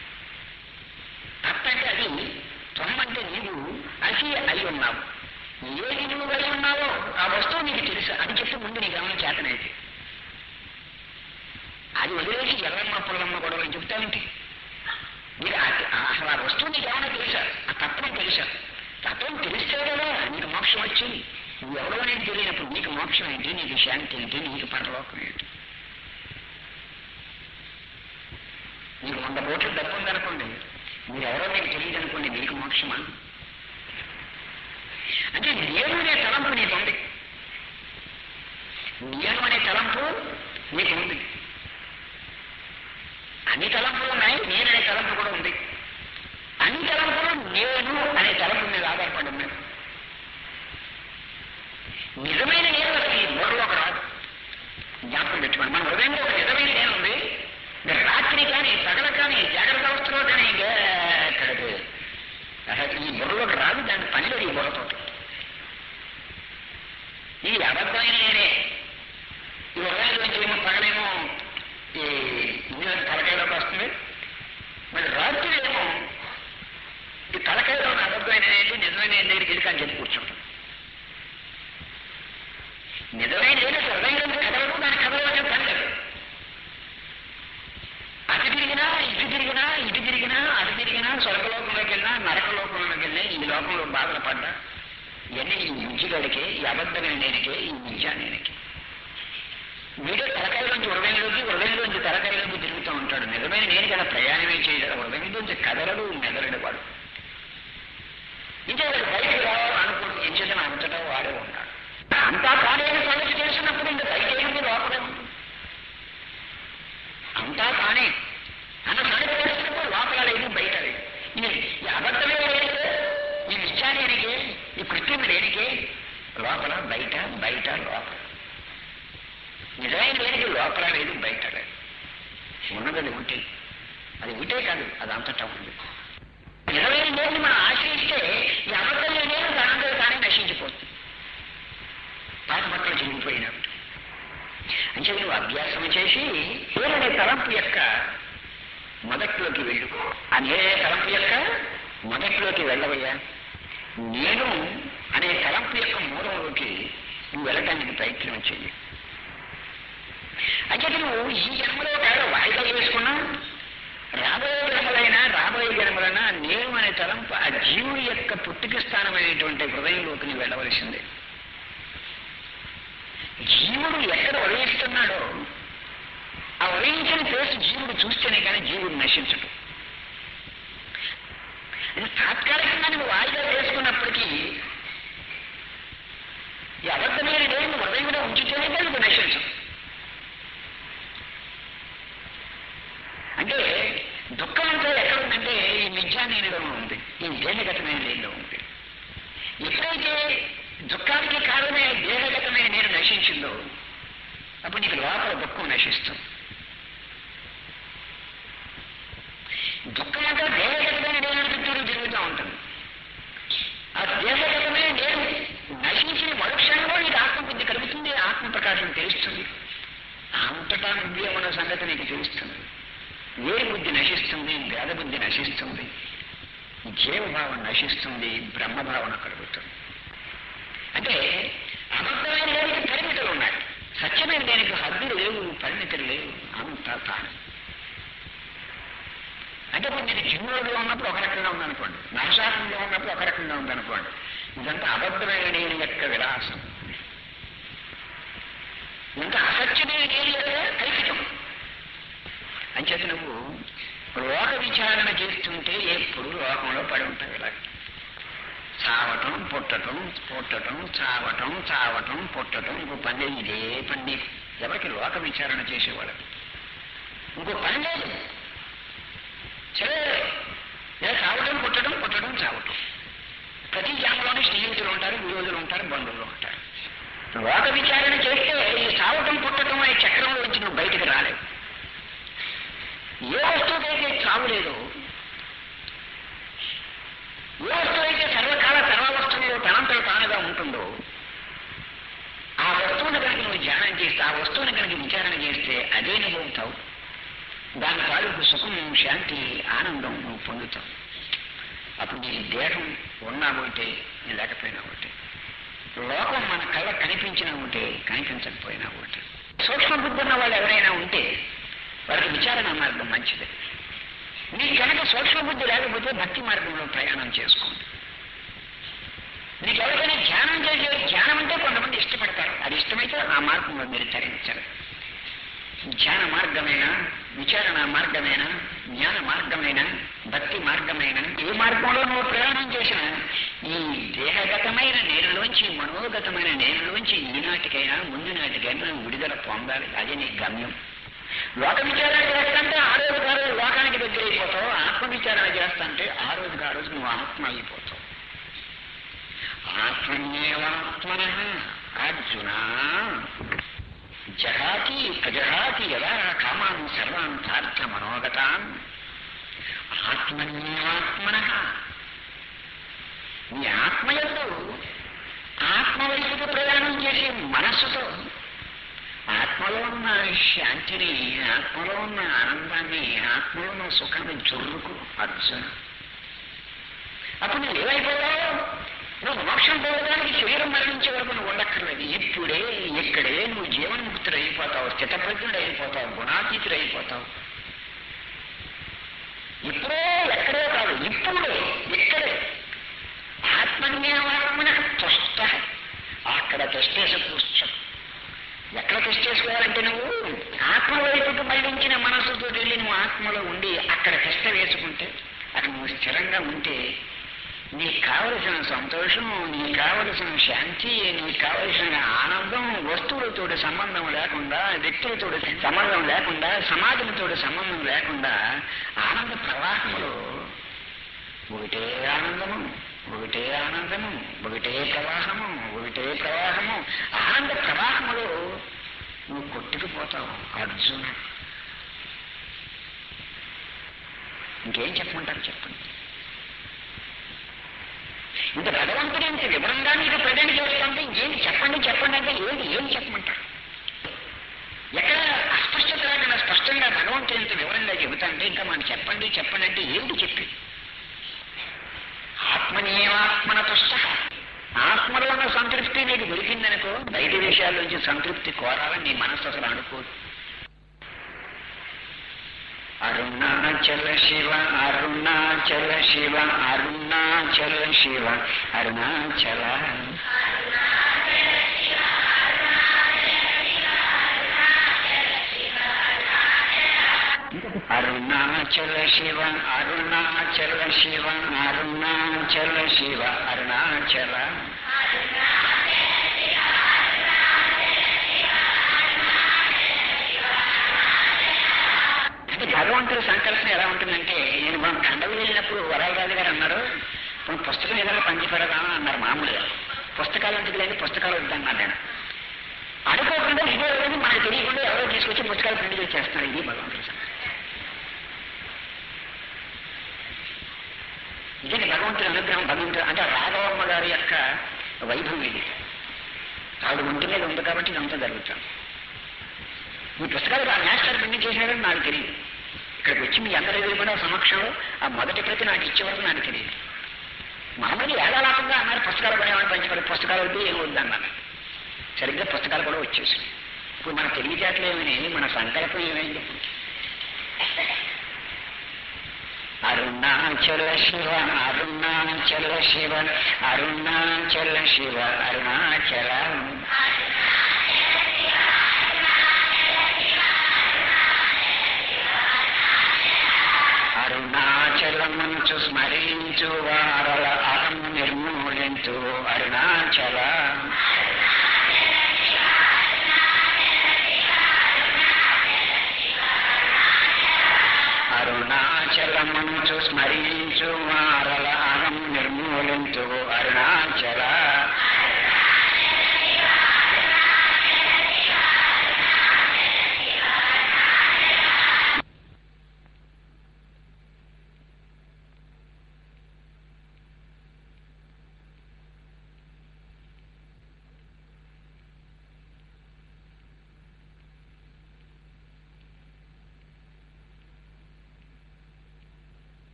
తత్వ అంటే అది త్వం అంటే నీవు అసి అయి ఉన్నావు ఏది నువ్వు అయి ఉన్నావో ఆ వస్తువు నీకు తెలుసా అది చెప్తే ముందు నీకు ఏమైనా చేతనైతే అది వదిలేసి ఎల్లమ్మ పుల్లమ్మ గొడవలు చెప్తావేంటి నీకు ఆ- ఆ- అసలు ఆ వస్తువు నీకు ఏమైనా తెలుసా ఆ తత్వం తెలుసా తత్వం తెలిస్తే కదా నీకు మోక్షం వచ్చింది నువ్వు ఎవరో అనేది తెలియనప్పుడు నీకు మోక్షం ఏంటి నీకు శాంతి ఏంటి నీకు పరలోకం ఏంటి మీకు వంద కోట్ల డబ్బు ఉందనుకోండి మీరు ఎవరో మీకు తెలియదు అనుకోండి మీకు మోక్షమా అంటే నేను అనే తలంపు నీకు ఉంది నేను అనే తలంపు నీకు ఉంది అన్ని తలంపులు ఉన్నాయి నేను అనే తలంపు కూడా ఉంది అన్ని తలంపులు నేను అనే తలంపు మీద ఆధారపడి ఉన్నాయి నిజమైన నేను అసలు ఈ బుర్రలో ఒక రాదు జ్ఞాపకం పెట్టుకోండి మన హృదయంలో ఒక నిజమైన నేను ఉంది మీరు రాత్రి కానీ పగల కానీ జాగ్రత్త అవస్థలో కానీ ఇంకా ఎక్కడికి అసలు ఈ బుర్రలోకి రాదు దాని పనిలో ఈ బుర్రతో ఇది అబద్ధమైన నేనే ఈ హృదయంలోంచి ఏమో పగలేమో ఈ ఇందులో తలకాయలోకి వస్తుంది మరి రాత్రి ఏమో ఈ తలకాయలో ఉన్న అబద్ధమైన ఏంటి నిజమైన నేను దగ్గరికి వెళ్ళి కానీ చెప్పి కూర్చుంటాం నిజమైన ఏదో హృదయంలో కదలదు దాని కదలదు పని లేదు అటు తిరిగినా ఇటు తిరిగినా ఇటు తిరిగినా అటు తిరిగినా స్వర్గలోకంలోకి వెళ్ళినా నరకలోకంలోకి వెళ్ళినా ఈ లోకంలో బాధలు పడ్డా ఇవన్నీ ఈ విద్యగడికే ఈ అబద్ధమైన నేనకే ఈ విద్య నేనకే వీడే తలకాయలోంచి హృదయంలోకి హృదయంలోంచి తలకాయలోకి తిరుగుతూ ఉంటాడు నిజమైన నేను కదా ప్రయాణమే చేయగల హృదయంలోంచి కదలడు మెదలడు వాడు ఇదే వాడు బయటకు రావాలనుకుంటే ఏం చేసిన అంతటా వాడే ఉన్నాడు అంతా తానేని సంగతి చేసినప్పుడు ఇంకా బయట ఏమి లోపలే ఉంది అంతా తానే అన్న సంగతి చేసినప్పుడు లోపల లేదు బయట లేదు ఇది ఈ అబద్ధమే లేనికే ఈ విచారానికి ఈ కృత్యం లేనికే లోపల బయట బయట లోపల నిజమైన లేనికి లోపల లేదు బయట లేదు ఉన్నది ఉంటే అది ఉంటే కాదు అది అంతటా ఉంది నిజమైన లేని మనం ఆశ్రయిస్తే ఈ అబద్ధమే లేదు దానంతా తానే నశించిపోతుంది పాత బట్టలు చిరిగిపోయినట్టు అంటే నువ్వు అభ్యాసం చేసి ఏమనే తలంపు యొక్క మొదట్లోకి వెళ్ళు అనే తలంపు యొక్క మొదట్లోకి వెళ్ళవయ్యా నేను అనే తలంపు యొక్క మూలంలోకి నువ్వు వెళ్ళటానికి ప్రయత్నం చెయ్యి అంటే నువ్వు ఈ జన్మలో కాదు వాయిదా వేసుకున్నా రాబోయే జన్మలైనా రాబోయే జన్మలైనా నేను అనే తలంపు ఆ జీవుడి యొక్క పుట్టుక స్థానమైనటువంటి హృదయంలోకి నువ్వు వెళ్ళవలసిందే జీవుడు ఎక్కడ ఉదయిస్తున్నాడో ఆ ఉదయించిన ఫేస్ జీవుడు చూస్తేనే కానీ జీవుడు నశించడు ఇది తాత్కాలికంగా నువ్వు వాయిదా వేసుకున్నప్పటికీ ఈ అబద్ధమైన నేను హృదయంలో ఉంచితేనే కానీ నువ్వు నశించదు అంటే దుఃఖం అంతా ఎక్కడ ఉందంటే ఈ మిథ్యా నేనులో ఉంది ఈ దేహగతమైన నేనులో ఉంది ఎప్పుడైతే దుఃఖానికి కారణమే దేహగతమైన నేను నశించిందో అప్పుడు నీకు లోపల దుఃఖం నశిస్తుంది దుఃఖం అంతా దేహగతమైన నేను చుట్టూరు తిరుగుతూ ఉంటుంది ఆ దేహగతమైన నేను నశించిన మరుక్షణంలో నీకు ఆత్మబుద్ధి కలుగుతుంది ఆత్మ ప్రకాశం తెలుస్తుంది అంతటా నువ్వే ఉన్న సంగతి నీకు తెలుస్తుంది ఏ బుద్ధి నశిస్తుంది భేద బుద్ధి నశిస్తుంది జీవభావం నశిస్తుంది బ్రహ్మభావన కలుగుతుంది అంటే అబద్ధమైన దేనికి పరిమితులు ఉన్నాయి సత్యమైన దేనికి హద్దులు లేవు పరిమితులు లేవు అంతా తాను అంటే ఇప్పుడు నేను చిన్నోడుగా ఉన్నప్పుడు ఒక రకంగా ఉందనుకోండి నరసాత్మలో ఉన్నప్పుడు ఒక రకంగా ఉందనుకోండి ఇదంతా అబద్ధమైన నేను యొక్క విలాసం ఇంకా అసత్యమే ఏం లేదు కల్పితం అంచేత నువ్వు లోక విచారణ చేస్తుంటే ఎప్పుడు లోకంలో పడి ఉంటావు ఇలా చావటం పుట్టటం పుట్టటం చావటం చావటం పుట్టటం ఇంకో పని లేదు ఇదే పని నీకు ఎవరికి లోక విచారణ చేసేవాళ్ళకి ఇంకో పని లేదు సరే ఇలా చావటం పుట్టడం పుట్టడం చావటం ప్రతి జామలోనే స్నేహితులు ఉంటారు విరోధులు ఉంటారు బంధువులు ఉంటారు లోక విచారణ చేస్తే ఈ చావటం పుట్టడం అనే చక్రంలో నుంచి నువ్వు బయటకు రాలేవు ఏ వస్తువుకైతే చావు లేదు ఏ వస్తువు అయితే సర్వకాల సర్వవస్తువులో తనంతట తానుగా ఉంటుందో ఆ వస్తువుని కనుక నువ్వు ధ్యానం చేస్తే ఆ వస్తువుని కనుక విచారణ చేస్తే అదే నువ్వు అవుతావు దాని తాలూకు సుఖం శాంతి ఆనందం నువ్వు పొందుతావు అప్పుడు నీ దేహం ఉన్నా ఒకటే నీ లేకపోయినా ఒకటే లోకం మన కళ్ళ కనిపించినా ఒకటే కనిపించకపోయినా ఒకటే సూక్ష్మ బుద్ధి ఉన్న వాళ్ళు ఎవరైనా ఉంటే వారికి విచారణ మార్గం మంచిదే నీకు కనుక సూక్ష్మ బుద్ధి లేకపోతే భక్తి మార్గంలో ప్రయాణం చేసుకోండి నీకు ఎవరికైనా ధ్యానం చేసే ధ్యానం అంటే కొంతమంది ఇష్టపడతారు అది ఇష్టమైతే ఆ మార్గంలో మీరు తరించారు ధ్యాన మార్గమైన విచారణ మార్గమైన జ్ఞాన మార్గమైన భక్తి మార్గమైన ఏ మార్గంలో నువ్వు ప్రయాణం చేసినా ఈ దేహగతమైన నేరులోంచి మనోగతమైన నేరులోంచి ఈనాటికైనా ముందు నాటికైనా నువ్వు విడుదల పొందాలి అది నీ గమ్యం లోక విచారణ చేస్తుంటే ఆ రోజు ఆ రోజు లోకానికి దగ్గర అయిపోతావు ఆత్మ విచారణ చేస్తుంటే ఆ రోజుకి ఆ రోజు నువ్వు ఆత్మ అయిపోతావు ఆత్మన్యేవాత్మన అర్జున జహాతి ప్రజహాతి యదా కామాన్ సర్వాన్ పార్థ మనోగతాన్ ఆత్మన్యేవాత్మన నీ ఆత్మయందు ఆత్మ వైపుకు ప్రయాణం చేసే మనస్సుతో ఆత్మలో ఉన్న శాంతిని ఆత్మలో ఉన్న ఆనందాన్ని ఆత్మలో ఉన్న సుఖాన్ని జొర్రుకు అర్జున అప్పుడు నువ్వు ఏమైపోతావు నువ్వు మోక్షం పోవడానికి శరీరం మరణించే వరకు నువ్వు ఉండక్కర్లేదు ఇప్పుడే ఇక్కడే నువ్వు జీవన్ముక్తుడు అయిపోతావు స్థితప్రజ్ఞుడు అయిపోతావు గుణాతీతుడు అయిపోతావు ఇప్పుడే ఎక్కడే కాదు ఇప్పుడే ఇక్కడే ఆత్మజ్ఞాన తుష్ట అక్కడ తెష్టేసి కూర్చో ఎక్కడ టెస్ట్ చేసుకోవాలంటే నువ్వు ఆత్మ వైపుకు మళ్లించిన మనసుతో వెళ్ళి నువ్వు ఆత్మలో ఉండి అక్కడ టెస్ట్ వేసుకుంటే అక్కడ నువ్వు స్థిరంగా ఉంటే నీకు కావలసిన సంతోషం నీకు కావలసిన శాంతి నీకు కావలసిన ఆనందం వస్తువులతో సంబంధం లేకుండా వ్యక్తులతో సంబంధం లేకుండా సమాజంతో సంబంధం లేకుండా ఆనంద ప్రవాహంలో ఒకటే ఆనందము ఒకటే ఆనందము ఒకటే ప్రవాహము ఒకటే ప్రవాహము ఆనంద ప్రవాహములో నువ్వు కొట్టుకుపోతావు అర్జున ఇంకేం చెప్పమంటారు చెప్పండి ఇంత భగవంతుడు ఇంత వివరంగా మీకు ప్రజెంట్ చేస్తుంటే ఏంటి చెప్పండి చెప్పండి అంటే ఏంటి ఏం చెప్పమంటారు ఎక్కడ అస్పష్టత లేకుండా స్పష్టంగా భగవంతుడు ఇంత వివరంగా చెబుతాంటే ఇంకా మనం చెప్పండి చెప్పండి అంటే ఏంటి చెప్పి ఆత్మనేవాత్మన తుష్ట ఆత్మలో ఉన్న సంతృప్తి నీకు దొరికిందనుకో బయట విషయాల నుంచి సంతృప్తి కోరాలని నీ మనస్సు అసలు అనుకోదు అరుణాచల శివ అరుణాచల శివ అరుణాచల శివ అరుణాచల అరుణాచల శివ అరుణాచల శివ అరుణాచల శివ అరుణాచల అంటే భగవంతుడి సంకల్పం ఎలా ఉంటుందంటే నేను మనం కండలు వెళ్ళినప్పుడు వరలరాజు గారు అన్నారు మనం పుస్తకం ఏదైనా పంచిపెడదామని అన్నారు మామూలుగా పుస్తకాలు ఎందుకు లేదు పుస్తకాలు వద్దన్నాను నేను అనుకోకుండా ఇదే రోజు మనకు తెలియకుండా ఎవరో తీసుకొచ్చి పుస్తకాలు ప్రింట్ చేస్తున్నారు ఇది భగవంతుడి సంకల్పం ఇదే భగవంతుడి అనుగ్రహం భగవంతుడు అంటే రాఘవమ్మ గారి యొక్క వైభవం ఇది ఆవిడ ఒంటి మీద ఉంది కాబట్టి ఇదంతా జరుగుతాం ఈ పుస్తకాలు ఆ మాస్టర్ ప్రింట్ చేశారని నాకు తెలియదు ఇక్కడికి వచ్చి మీ అందరి ఎదురుకుండా సమక్షంలో ఆ మొదటి ప్రతి నాకు ఇచ్చే వరకు నాకు తెలియదు మామూలు ఏడాలాపంగా అన్నారు పుస్తకాలు కొనేవాడిని పంచిపడి పుస్తకాలు వద్దు ఏం వద్దు అన్నాను సరిగ్గా పుస్తకాలు కూడా వచ్చేసాయి ఇప్పుడు మన తెలివితేటలు ఏమని మన సంకల్పం ఏమైంది అరుణాచల శివ అరుణాచల శివ అరుణాచల శివ అరుణాచల అరుణాచలమును స్మరించు వారల అహము నిర్మూలించు అరుణాచల అరుణాచలమును స్మరించు వారల అహం నిర్మూలించు అరుణాచల